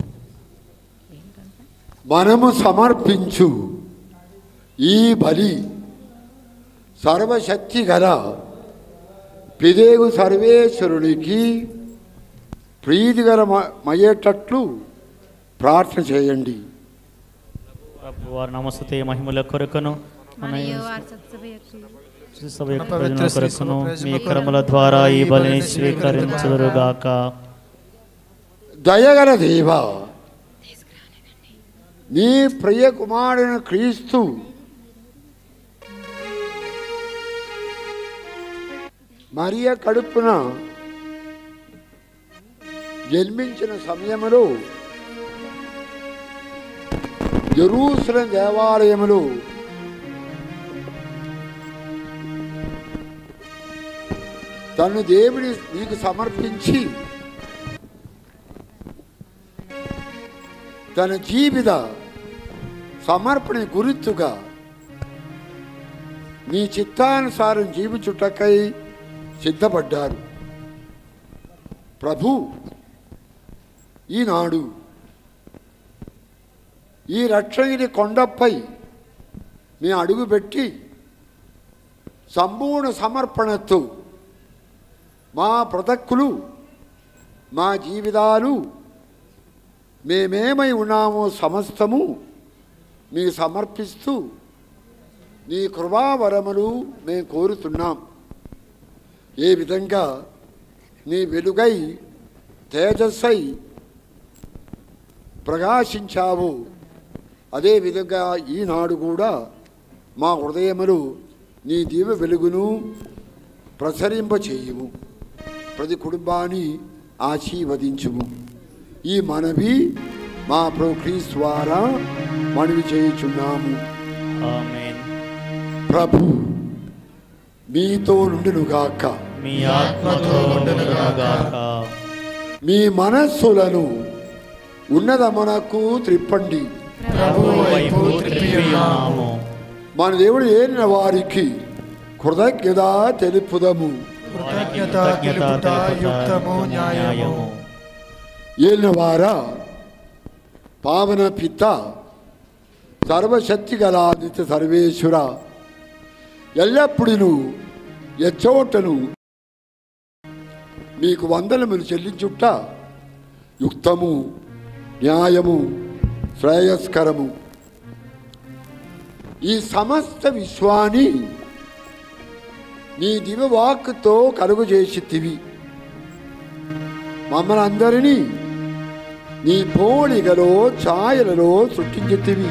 మనము సమర్పించు ఈ బలి సర్వశక్తి గల పిదేగు సర్వేశ్వరునికి ప్రీతికరమయ్యేటట్లు ప్రార్థన చేయండి ప్రభు వారి నమస్తే మహిమల కొరకును మన మరియు వారి సత్సభ యొక్క సభ యొక్క ప్రయోజనం కొరకును మీ క్రమల ద్వారా ఈ బలిని స్వీకరించదురుగాక దయగల దేవ నీ ప్రియ కుమారుని క్రీస్తు మరియ కడుపున జన్మించిన సమయంలో జెరూసలం దేవాలయములో తను దేవుడి నీకు సమర్పించి తన జీవిత సమర్పణ గుర్తుగా నీ చిత్తానుసారం జీవించుటకై సిద్ధపడ్డారు ప్రభు ఈనాడు ఈ రక్షగిరి కొండపై మీ అడుగుపెట్టి సంపూర్ణ సమర్పణతో మా బ్రతక్కులు మా జీవితాలు మేమేమై ఉన్నామో సమస్తము మీకు సమర్పిస్తూ నీ కృపావరములు మేము కోరుతున్నాం ఏ విధంగా నీ వెలుగై తేజస్సై ప్రకాశించావు అదేవిధంగా ఈనాడు కూడా మా హృదయములు నీ దీవ వెలుగును ప్రసరింపచేయము ప్రతి కుటుంబాన్ని ఆశీర్వదించుము ఈ మనవి మా ప్రోక్రీస్ ద్వారా మనవి చేయుచున్నాము ఆమేన్ ప్రభు మీతో నుండునుగాక మీ ఆత్మతో ఉండునుగాక మీ మనస్సులను ఉన్నదమునకు త్రిప్పండి ప్రభువు వైపు త్రిప్పియున్నాము మన దేవుడు ఏలిన వారికి కృతజ్ఞత తెలుపుదము కృతజ్ఞత తెలుపుట యుక్తము న్యాయము ఏలిన వారా పావన పిత సర్వశక్తి గల నిత్య సర్వేశ్వర ఎల్లప్పుడూ ఎచ్చోటను మీకు వందనములు చెల్లించుట యుక్తము న్యాయము శ్రేయస్కరము ఈ సమస్త విశ్వాన్ని నీ దివవాక్కుతో కలుగు చేసితివి మమ్మల్ని అందరినీ నీ పోలికలో ఛాయలలో సృష్టించితివి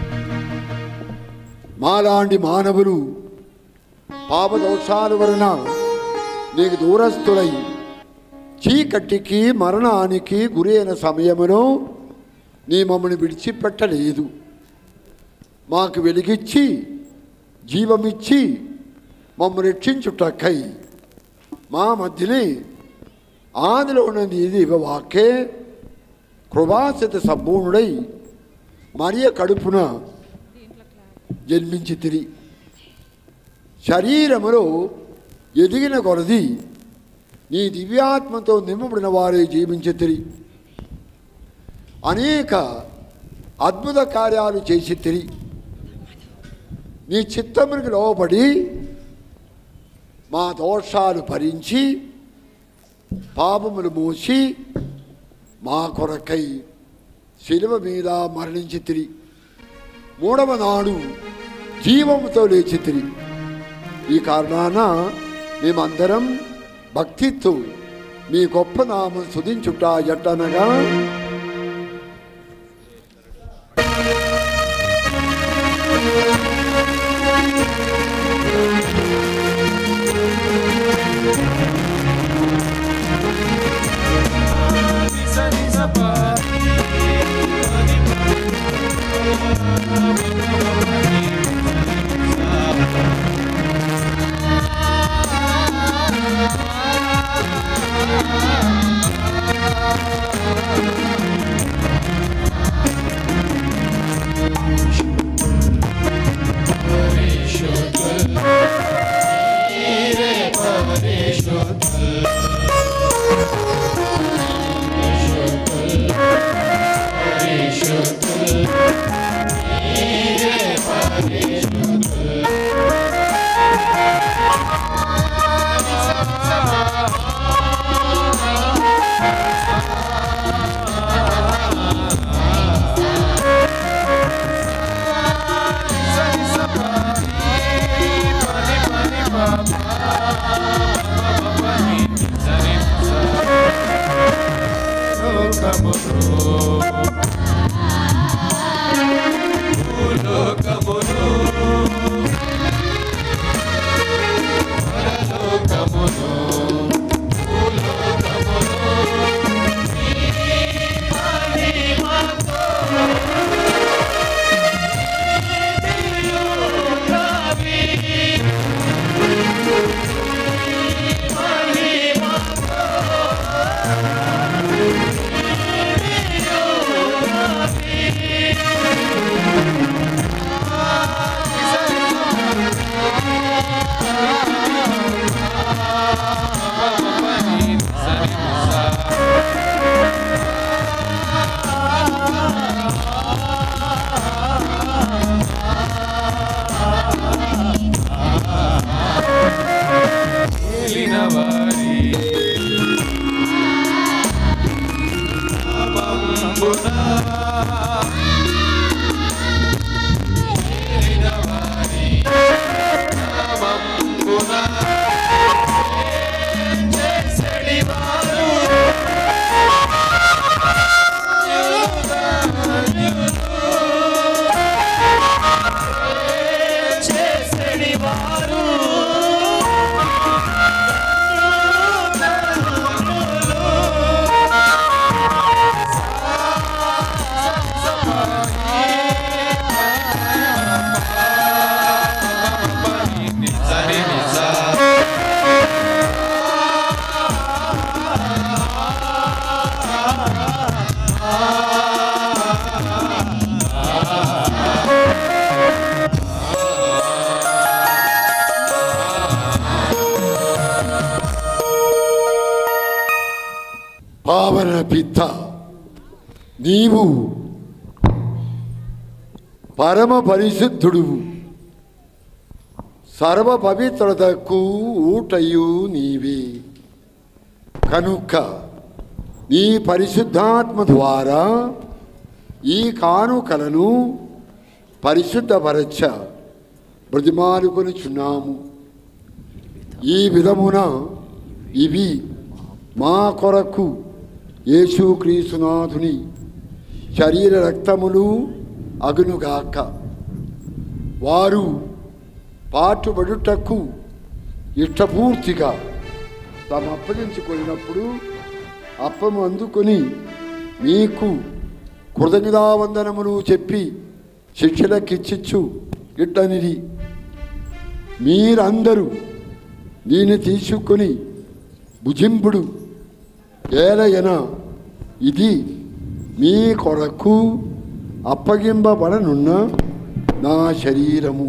మాలాంటి మానవులు పాపదోషాల వలన నీకు దూరస్తులై చీకటికి మరణానికి గురైన సమయములో నీ మమ్మల్ని విడిచిపెట్టలేదు మాకు వెలిగిచ్చి జీవమిచ్చి మమ్మల్ని రక్షించుటకై మా మధ్యనే ఆదిలో ఉన్నది ఇది వాకే కృపాసత సంపూర్ణుడై మరియ కడుపున జన్మించి తిరిగి శరీరములో ఎదిగిన కొలది నీ దివ్యాత్మతో నింపబడిన వారే జీవించి అనేక అద్భుత కార్యాలు చేసి తిరిగి నీ చిత్తమునికి లోబడి మా దోషాలు భరించి పాపములు మూసి మా కొరకై శిలువ మీద మరణించి తిరిగి మూడవ నాడు జీవముతో లేచి తిరిగి ఈ కారణాన మేమందరం భక్తితో మీ గొప్ప నామం సుధించుట ఎట్టనగా పరిశుద్ధుల్ మన పిత్త నీవు పరమ పరిశుద్ధుడువు సర్వ పవిత్రతకు ఊటయు నీవే కనుక నీ పరిశుద్ధాత్మ ద్వారా ఈ కానుకలను పరిశుద్ధపరచ బ్రతిమాలుకొనిచున్నాము ఈ విధమున ఇవి మా కొరకు యేసుక్రీస్తునాథుని శరీర రక్తములు అగునుగాక వారు పాటుబడుటకు ఇష్టపూర్తిగా తాము అప్పగించుకున్నప్పుడు అప్పము అందుకొని మీకు కృతజ్ఞతావందనములు చెప్పి శిక్షలకిచ్చిచ్చు ఇట్టనిది మీరందరూ దీన్ని తీసుకొని భుజింపుడు ఏలయన ఇది మీ కొరకు అప్పగింపబడనున్న నా శరీరము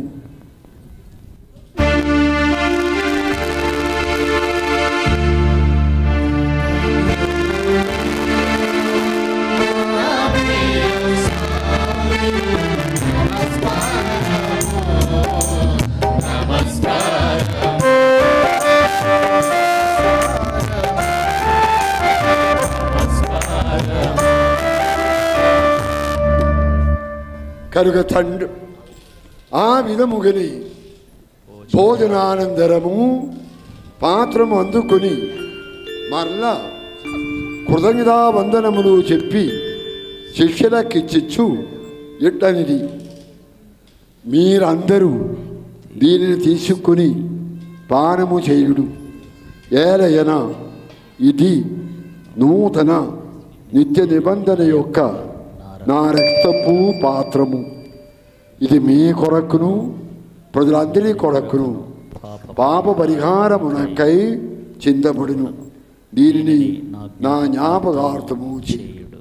కనుక తండ్రి ఆ విధముగని భోజనానంతరము పాత్రము అందుకొని మరలా కృతజ్ఞతా వందనములు చెప్పి శిష్యులకిచ్చిచ్చు ఇట్టనిది మీరందరూ దీనిని తీసుకొని పానము చేయుడు ఏలయన ఇది నూతన నిత్య నిబంధన యొక్క నా రక్తపు పాత్రము ఇది మీ కొరకును ప్రజలందరి కొరకును పాప పరిహారమునకై చిందబడును దీనిని నా జ్ఞాపకార్థము చేయుడు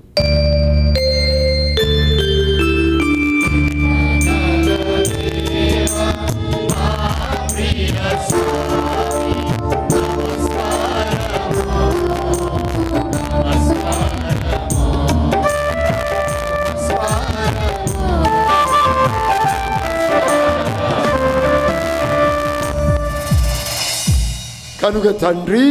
కనుక తండ్రి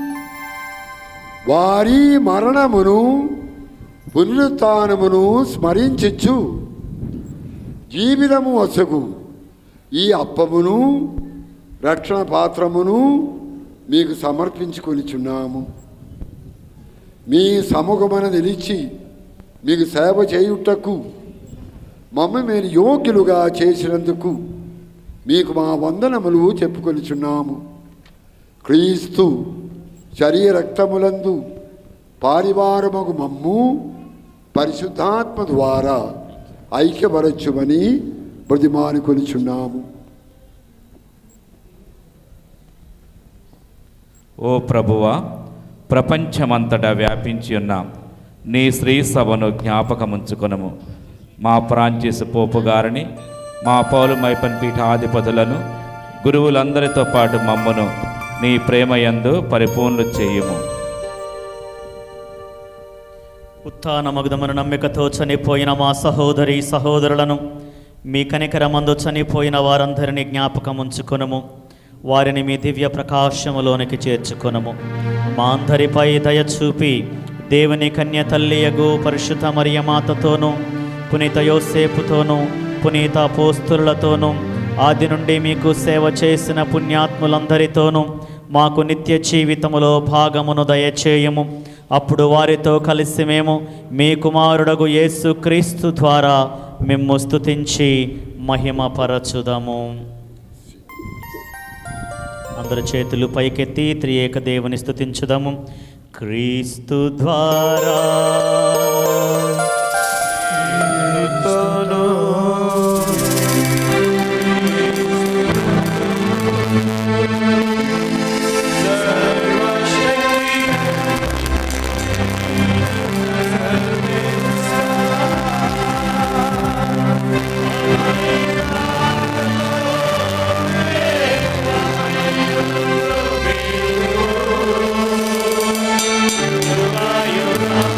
వారి మరణమును పునరుత్నమును స్మరించచ్చు జీవితము వసగు ఈ అప్పమును రక్షణ పాత్రమును మీకు సమర్పించుకొనిచున్నాము మీ సముఖమన నిలిచి మీకు సేవ చేయుటకు మమ్మ మీరు యోగ్యులుగా చేసినందుకు మీకు మా వందనములు చెప్పుకొనిచున్నాము క్రీస్తు శరీర రక్తములందు పారివారమగు మమ్ము పరిశుద్ధాత్మ ద్వారా ఐక్యపరచుమని బ్రతిమానుకొనిచున్నాము ఓ ప్రభువా ప్రపంచమంతటా వ్యాపించి ఉన్న నీ శ్రీ సభను జ్ఞాపకముంచుకొనము మా ప్రాంచీస్ పోపు గారిని మా పౌలు మైపన్ పీఠాధిపతులను గురువులందరితో పాటు మమ్మను నీ ప్రేమయందు పరిపూర్ణులు చేయుము ఉత్థాన మగుదమును నమ్మికతో చనిపోయిన మా సహోదరి సహోదరులను మీ కనికరమందు చనిపోయిన వారందరినీ జ్ఞాపకం ఉంచుకొనుము వారిని మీ దివ్య ప్రకాశములోనికి చేర్చుకొనుము మా అందరిపై దయ చూపి దేవుని కన్య తల్లియగు పరిశుద్ధ మరియమాతతోనూ పునీత యోసేపుతోనూ పునీత పోస్తులతోనూ ఆది నుండి మీకు సేవ చేసిన పుణ్యాత్ములందరితోనూ మాకు నిత్య జీవితములో భాగమును దయచేయము అప్పుడు వారితో కలిసి మేము మీ కుమారుడగు యేసు క్రీస్తు ద్వారా మిమ్ము స్తుతించి మహిమపరచుదము అందరి చేతులు పైకెత్తి త్రియేక దేవుని స్తుతించుదాము క్రీస్తు ద్వారా Amen.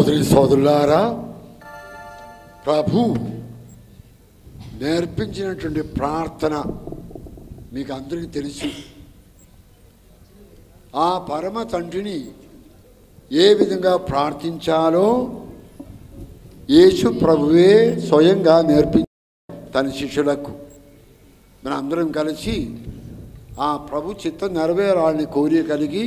సోదరి సోదరులారా ప్రభు నేర్పించినటువంటి ప్రార్థన మీకు అందరికీ తెలుసు ఆ పరమ తండ్రిని ఏ విధంగా ప్రార్థించాలో యేసు ప్రభువే స్వయంగా నేర్పి తన శిష్యులకు మన అందరం కలిసి ఆ ప్రభు చిత్తం నెరవేరాలని కోరిక కలిగి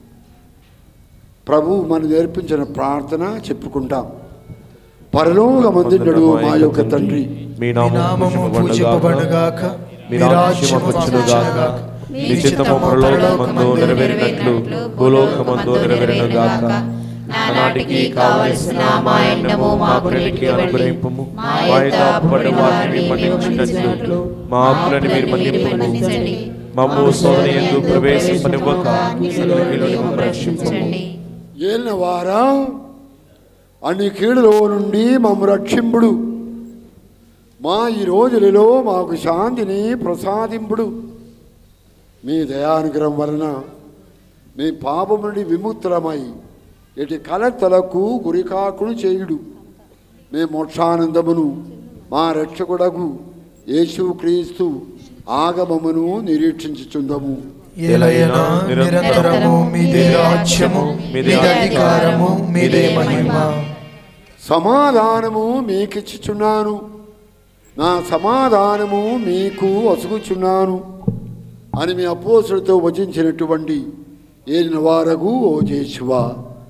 ప్రభు మనం నేర్పించిన ప్రార్థన చెప్పుకుంటాం పరలోక మందిరుడు మా యొక్క తండ్రి మీ మీ నామము పూజింపబడగాక మీ రాజ్యము వచ్చునుగాక మీ చిత్తము పరలోకమందు నెరవేరినట్లు భూలోకమందు నెరవేరినగాక నానాటికి కావలసిన మా ఎండము మా కొరటికి అనుగ్రహింపము మా యొక్క అప్పటి వారిని మన్నించినట్లు మా అప్పులని మీరు మన్నింపండి మమ్ము సోదరి ఎందు ప్రవేశింపనివ్వక సర్వకిలోని మమ్మల్ని రక్షింపము ఏలిన వారా అన్ని కీడులో నుండి మమ్మ రక్షింపుడు మా ఈ రోజులలో మాకు శాంతిని ప్రసాదింపుడు మీ దయానుగ్రహం వలన మీ పాపం నుండి విముక్తులమై ఎటి కలతలకు గురికాకులు చేయుడు మీ మోక్షానందమును మా రక్షకుడగు యేసుక్రీస్తు ఆగమమును నిరీక్షించుచుందము ఎలయన నిరంతరము మీదే రాజ్యము మీదే అధికారము మీదే మహిమ సమాధానము మీకిచ్చుచున్నాను నా సమాధానము మీకు వసుగుచున్నాను అని మీ అపోసులతో వచించినటువంటి ఏలిన వారగు ఓ జేసువా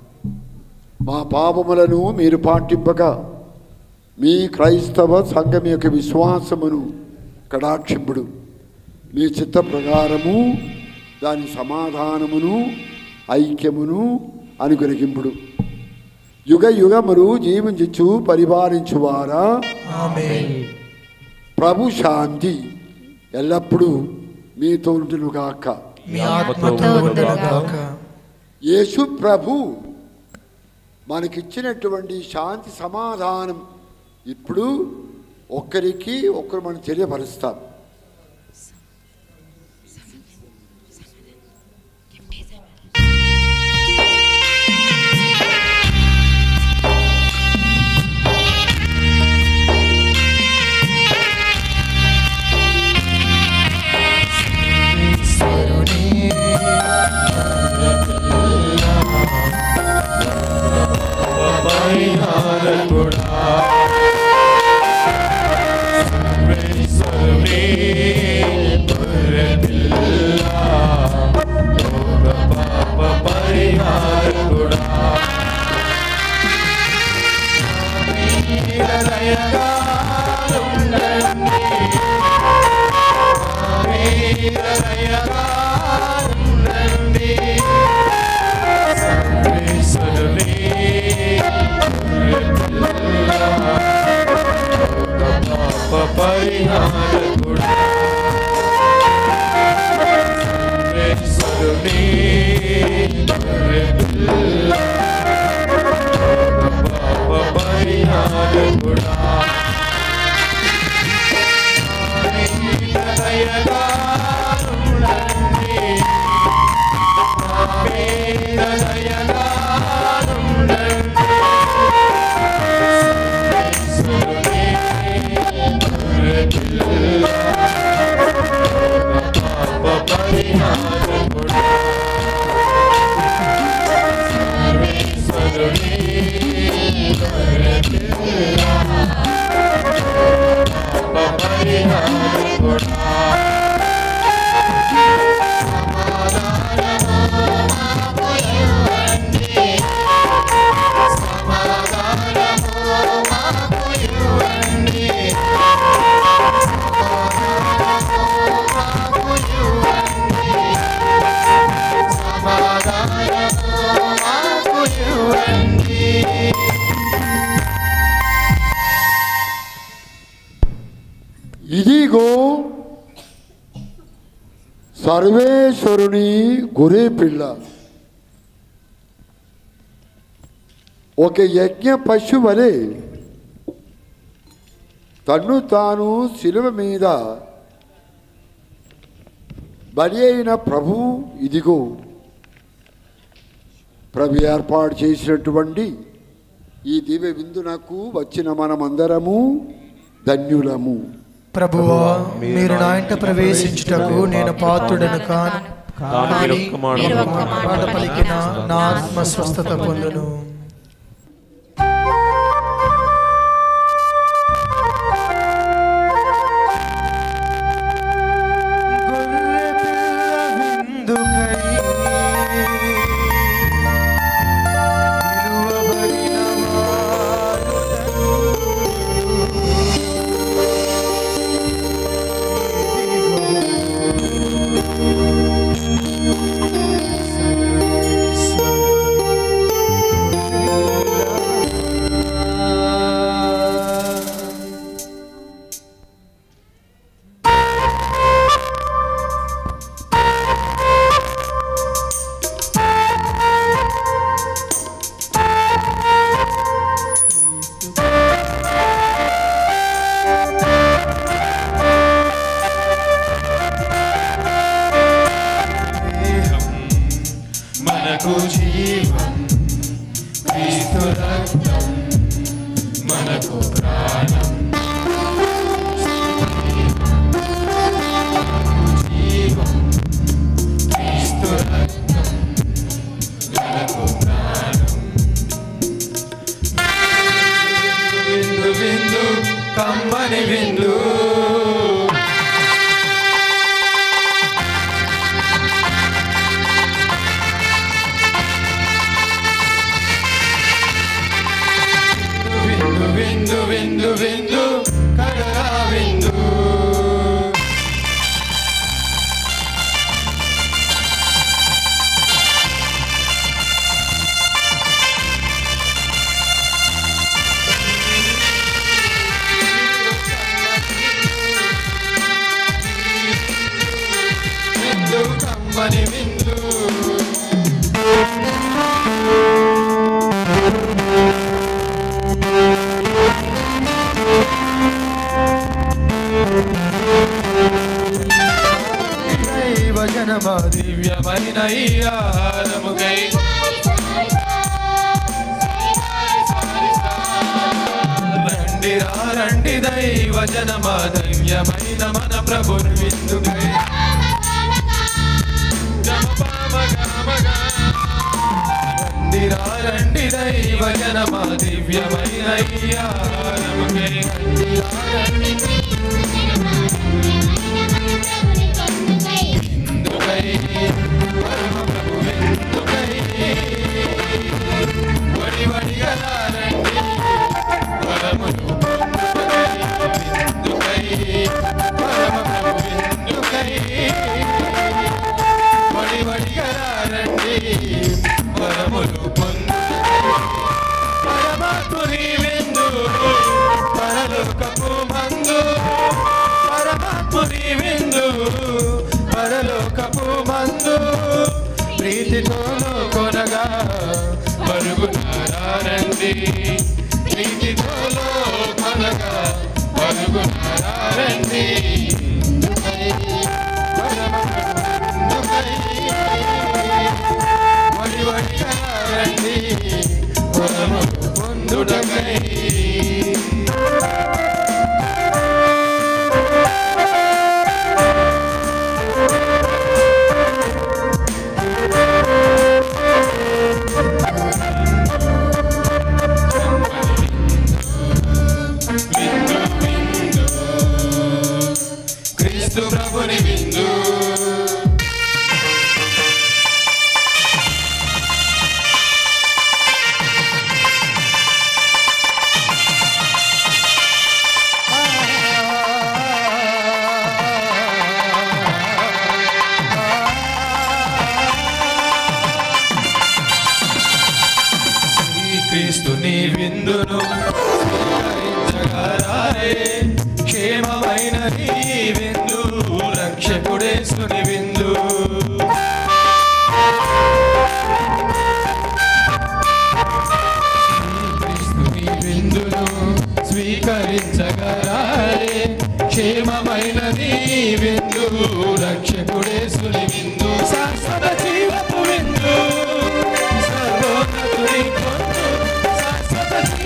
మా పాపములను మీరు పాటింపక మీ క్రైస్తవ సంఘం యొక్క విశ్వాసమును కటాక్షింపుడు మీ చిత్త ప్రకారము దాని సమాధానమును ఐక్యమును అనుగ్రహింపుడు యుగ యుగములు జీవించు పరిపాలించువారా ఆమేన్ ప్రభు శాంతి ఎల్లప్పుడూ మీతో ఉండునుగాక మీ ఆత్మతో ఉండగాక యేసు ప్రభు మనకిచ్చినటువంటి శాంతి సమాధానం ఇప్పుడు ఒక్కరికి ఒక్కరు మనం తెలియపరుస్తాం ఇదిగో సర్వేశ్వరుని గొర్రె పిల్ల ఒక యజ్ఞ పశు వలె తన్ను తాను శిలువ మీద బలి అయిన ప్రభు ఇదిగో ప్రభు ఏర్పాటు చేసినటువంటి ఈ దివ్య విందునకు వచ్చిన మనమందరము ధన్యులము ప్రభువా మీరు నా ఇంట ప్రవేశించుటకు నేను పాత్రుడను కాను కానీ మీరు ఒక్క మాట పలికిన నా ఆత్మ స్వస్థత పొందును మనకు జీవం క్రీస్తు రక్తం మనకు ప్రాణం జీవం క్రీస్తు రక్తం మనకు ప్రాణం విందు విందు కమ్మని విందు విందు విందు విందు విందు కడరా విందు విందు కమ్మని విందు దైవ జనమా దివ్యమైన ఈ ఆహారముకై రండి రా రండి దైవ జనమా దివ్యమైన మన ప్రభు విందుకై రండి రా రండి దైవ జనమా దివ్యమైన ఈ ఆహారముకై రండి రా రండి విందుకై పరమ ప్రభు విందుకై వడి వడిగా రా రండి వరములు పొందుకై విందుకై పరమ ప్రభు విందుకై వడి వడిగా రా రండి వరములు పొందుకై పరమాత్ముని విందు పరలోకపు మందు పరమాత్ముని విందు పరలోకపు మందు ప్రీతితోను కొనగా పరుగునారండి ప్రీతితోలో కొనగా పరుగునారండి వడి వడి రండి పొందుటకై క్రీస్తు ప్రభుని విందు క్రీస్తుని విందును స్వీకరించగలరే క్షేమమైన నీ విందు రక్షకుడేసుని విందు క్రీస్తుని విందును స్వీకరించగలరే క్షేమమైన నీ విందు రక్షకుడేసుని విందు శాశ్వత జీవపు విందు సర్వోన్నతుని పొందు శాశ్వత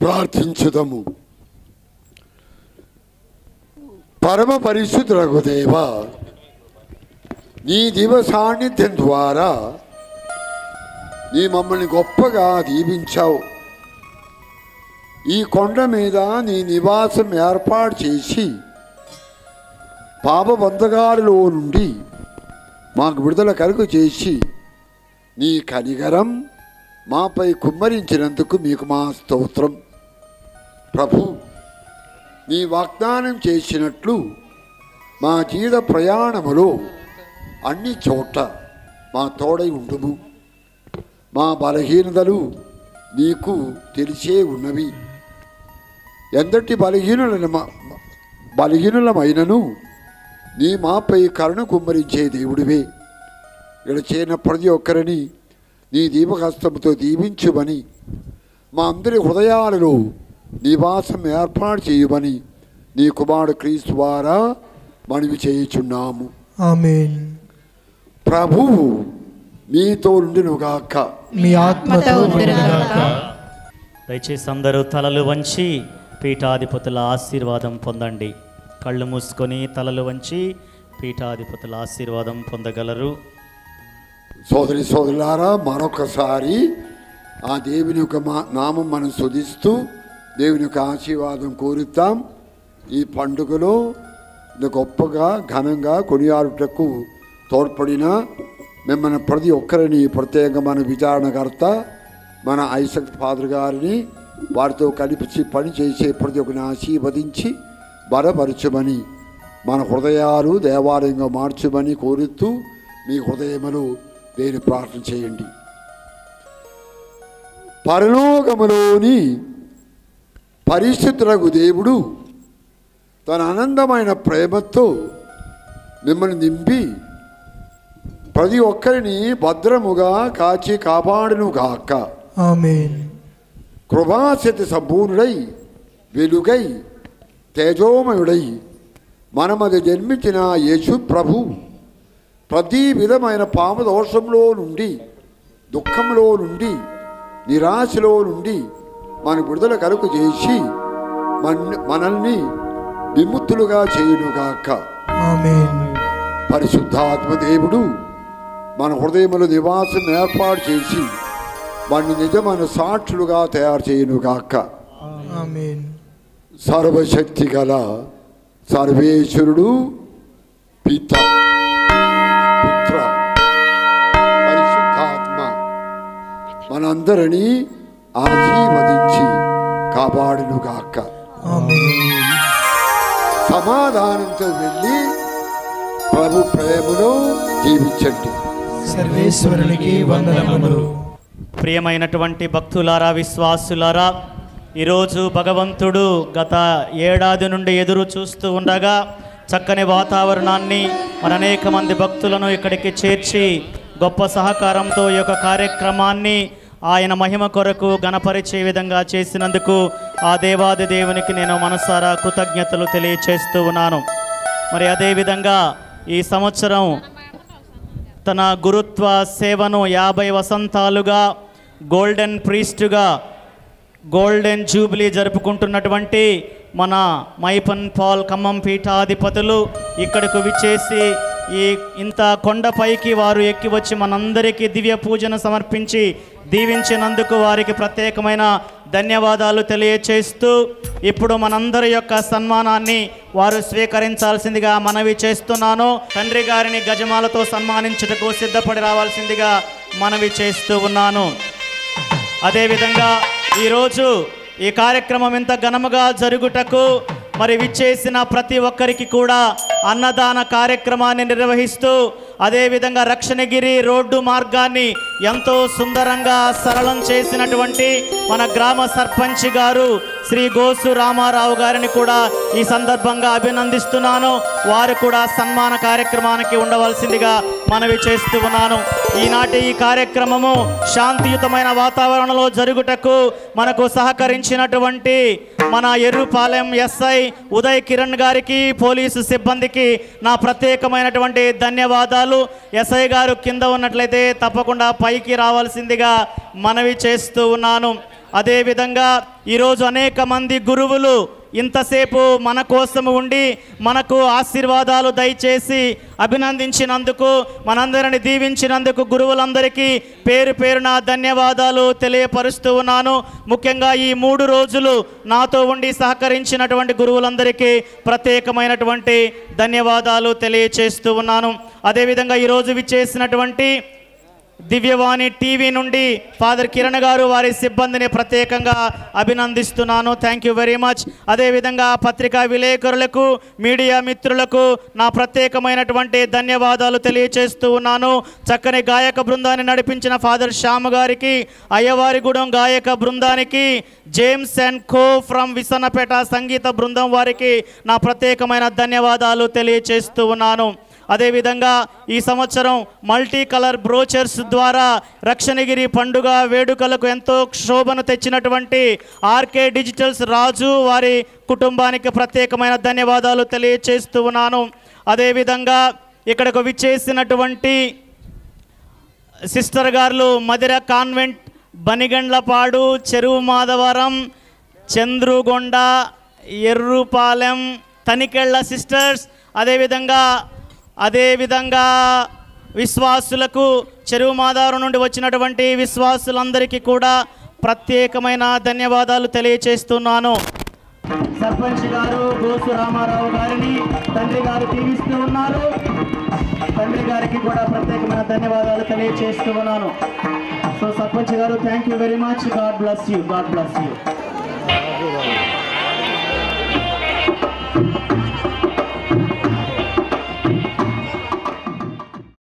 ప్రార్థించుదము పరమ పరిశుద్ధులకు దేవ నీ దివ సాన్నిధ్యం ద్వారా నీ మమ్మల్ని గొప్పగా దీవించావు ఈ కొండ మీద నీ నివాసం ఏర్పాటు చేసి పాపబంధకాలలో నుండి మాకు విడుదల కలుగు చేసి నీ కనిగరం మాపై కుమ్మరించినందుకు మీకు మా స్తోత్రం ప్రభు నీ వాగ్దానం చేసినట్లు మా జీవిత ప్రయాణములో అన్ని చోట్ల మా తోడై ఉండుము మా బలహీనతలు నీకు తెలిసే ఉన్నవి ఎంతటి బలహీనుల బలహీనులమైనను నీ మాపై కరుణ కుమ్మరించే దేవుడివే ఇక్కడ చేరిన ప్రతి ఒక్కరిని నీ దీపహస్తంతో దీవించుమని మా అందరి హృదయాలలో నివాసం ఏర్పాటు చేయమని నీ కుమారుడు క్రీస్తు ద్వారా మనవి చేయుచున్నాము ఆమేన్ ప్రభువు మీతో నుండినుగాక మీ ఆత్మతో ఉండునుగాక. దయచేసి అందరూ తలలు వంచి పీఠాధిపతుల ఆశీర్వాదం పొందండి కళ్ళు మూసుకొని తలలు వంచి పీఠాధిపతుల ఆశీర్వాదం పొందగలరు సోదరి సోదరులారా మరొకసారి ఆ దేవుని యొక్క మా నామం మనం శుధిస్తూ దేవుని యొక్క ఆశీర్వాదం కోరుతాం ఈ పండుగలో ఇంత గొప్పగా ఘనంగా కొనియాడుటకు తోడ్పడిన మిమ్మల్ని ప్రతి ఒక్కరిని ప్రత్యేకంగా మన విచారణకర్త మన ఐసక్ ఫాదర్ గారిని వారితో కలిపి పని చేసే ప్రతి ఒక్కరిని ఆశీర్వదించి బలపరచమని మన హృదయాలు దేవాలయంగా మార్చమని కోరుతూ మీ హృదయములు దేని ప్రార్థన చేయండి పరలోకములోని పరిశుద్ధులకు దేవుడు తన ఆనందమైన ప్రేమతో మిమ్మల్ని నింపి ప్రతి ఒక్కరిని భద్రముగా కాచి కాపాడును గాక ఆమేన్ కృపాశక్తి సంపూర్ణుడై వెలుగై తేజోమయుడై మనమది జన్మించిన యేసు ప్రభు ప్రతి విధమైన పాపదోషంలో నుండి దుఃఖంలో నుండి నిరాశలో నుండి మన విడుదల కలుగు చేసి మన మనల్ని విముక్తులుగా చేయునుగాక ఆమేన్ పరిశుద్ధాత్మ దేవుడు మన హృదయములో నివాసం ఏర్పాటు చేసి వాడిని నిజమైన సాక్షులుగా తయారు చేయునుగాక ఆమేన్ సర్వశక్తి గల సర్వేశ్వరుడు పిత పుత్ర పరిశుద్ధాత్మ మనందరినీ ఆశీర్వదించి కాపాడునుగాక సమాధానంతో వెళ్ళి ప్రభు ప్రేమలో జీవించండి సర్వేశ్వరునికి వందనములు ప్రియమైనటువంటి భక్తులారా విశ్వాసులారా ఈరోజు భగవంతుడు గత ఏడాది నుండి ఎదురు చూస్తూ ఉండగా చక్కని వాతావరణాన్ని మన అనేక మంది భక్తులను ఇక్కడికి చేర్చి గొప్ప సహకారంతో ఈ యొక్క కార్యక్రమాన్ని ఆయన మహిమ కొరకు గణపరిచే విధంగా చేసినందుకు ఆ దేవాది దేవునికి నేను మనసారా కృతజ్ఞతలు తెలియచేస్తూ ఉన్నాను మరి అదేవిధంగా ఈ సంవత్సరం తన గురుత్వ సేవను యాభై వసంతాలుగా గోల్డెన్ ప్రీస్టుగా గోల్డెన్ జూబ్లీ జరుపుకుంటున్నటువంటి మన మైపన్ పాల్ ఖమ్మం పీఠాధిపతులు ఇక్కడకు విచ్చేసి ఈ ఇంత కొండపైకి వారు ఎక్కి వచ్చి మనందరికీ దివ్య పూజను సమర్పించి దీవించినందుకు వారికి ప్రత్యేకమైన ధన్యవాదాలు తెలియచేస్తూ ఇప్పుడు మనందరి యొక్క సన్మానాన్ని వారు స్వీకరించాల్సిందిగా మనవి చేస్తున్నాను తండ్రి గారిని గజమాలతో సన్మానించుటకు సిద్ధపడి రావాల్సిందిగా మనవి చేస్తూ ఉన్నాను అదేవిధంగా ఈరోజు ఈ కార్యక్రమం ఇంత ఘనముగా జరుగుటకు మరి విచ్చేసిన ప్రతి ఒక్కరికి కూడా అన్నదాన కార్యక్రమాన్ని నిర్వహిస్తూ అదేవిధంగా రక్షణగిరి రోడ్డు మార్గాన్ని ఎంతో సుందరంగా సరళం చేసినటువంటి మన గ్రామ సర్పంచ్ గారు శ్రీ గోసు రామారావు గారిని కూడా ఈ సందర్భంగా అభినందిస్తున్నాను వారు కూడా సన్మాన కార్యక్రమానికి ఉండవలసిందిగా మనవి చేస్తూ ఉన్నాను ఈనాటి ఈ కార్యక్రమము శాంతియుతమైన వాతావరణంలో జరుగుటకు మనకు సహకరించినటువంటి మన ఎర్రుపాలెం ఎస్ఐ ఉదయ్ కిరణ్ గారికి పోలీసు సిబ్బందికి నా ప్రత్యేకమైనటువంటి ధన్యవాదాలు ఎస్ఐ గారు కింద ఉన్నట్లయితే తప్పకుండా పైకి రావాల్సిందిగా మనవి చేస్తూ ఉన్నాను అదేవిధంగా ఈరోజు అనేక మంది గురువులు ఇంతసేపు మన కోసం ఉండి మనకు ఆశీర్వాదాలు దయచేసి అభినందించినందుకు మనందరిని దీవించినందుకు గురువులందరికీ పేరు పేరున ధన్యవాదాలు తెలియపరుస్తూ ఉన్నాను ముఖ్యంగా ఈ మూడు రోజులు నాతో ఉండి సహకరించినటువంటి గురువులందరికీ ప్రత్యేకమైనటువంటి ధన్యవాదాలు తెలియచేస్తూ ఉన్నాను అదేవిధంగా ఈరోజు విచ్చేసినటువంటి దివ్యవాణి టీవీ నుండి ఫాదర్ కిరణ్ గారు వారి సిబ్బందిని ప్రత్యేకంగా అభినందిస్తున్నాను థ్యాంక్ యూ వెరీ మచ్ అదేవిధంగా పత్రికా విలేకరులకు మీడియా మిత్రులకు నా ప్రత్యేకమైనటువంటి ధన్యవాదాలు తెలియచేస్తూ ఉన్నాను చక్కని గాయక బృందాన్ని నడిపించిన ఫాదర్ శ్యామ్ గారికి అయ్యవారిగూడెం గాయక బృందానికి James and co from Visannapeta సంగీత బృందం వారికి నా ప్రత్యేకమైన ధన్యవాదాలు తెలియచేస్తూ ఉన్నాను అదేవిధంగా ఈ సంవత్సరం మల్టీ కలర్ బ్రోచర్స్ ద్వారా రక్షణగిరి పండుగ వేడుకలకు ఎంతో శోభను తెచ్చినటువంటి ఆర్కే డిజిటల్స్ రాజు వారి కుటుంబానికి ప్రత్యేకమైన ధన్యవాదాలు తెలియచేస్తూ ఉన్నాను అదేవిధంగా ఇక్కడకు విచ్చేసినటువంటి సిస్టర్ గారులు మదిర కాన్వెంట్ బనిగండ్లపాడు చెరువు మాధవరం చంద్రుగొండ ఎర్రుపాలెం తనికెళ్ళ సిస్టర్స్ అదేవిధంగా అదేవిధంగా విశ్వాసులకు చెరువు మాధవరం నుండి వచ్చినటువంటి విశ్వాసులందరికీ కూడా ప్రత్యేకమైన ధన్యవాదాలు తెలియచేస్తున్నాను సర్పంచ్ గారు గోసు రామారావు గారిని తండ్రి గారు దీవిస్తూ ఉన్నారు తండ్రి గారికి కూడా ప్రత్యేకమైన ధన్యవాదాలు తెలియజేస్తూ ఉన్నాను సో సర్పంచ్ గారు thank you very much God bless you God bless you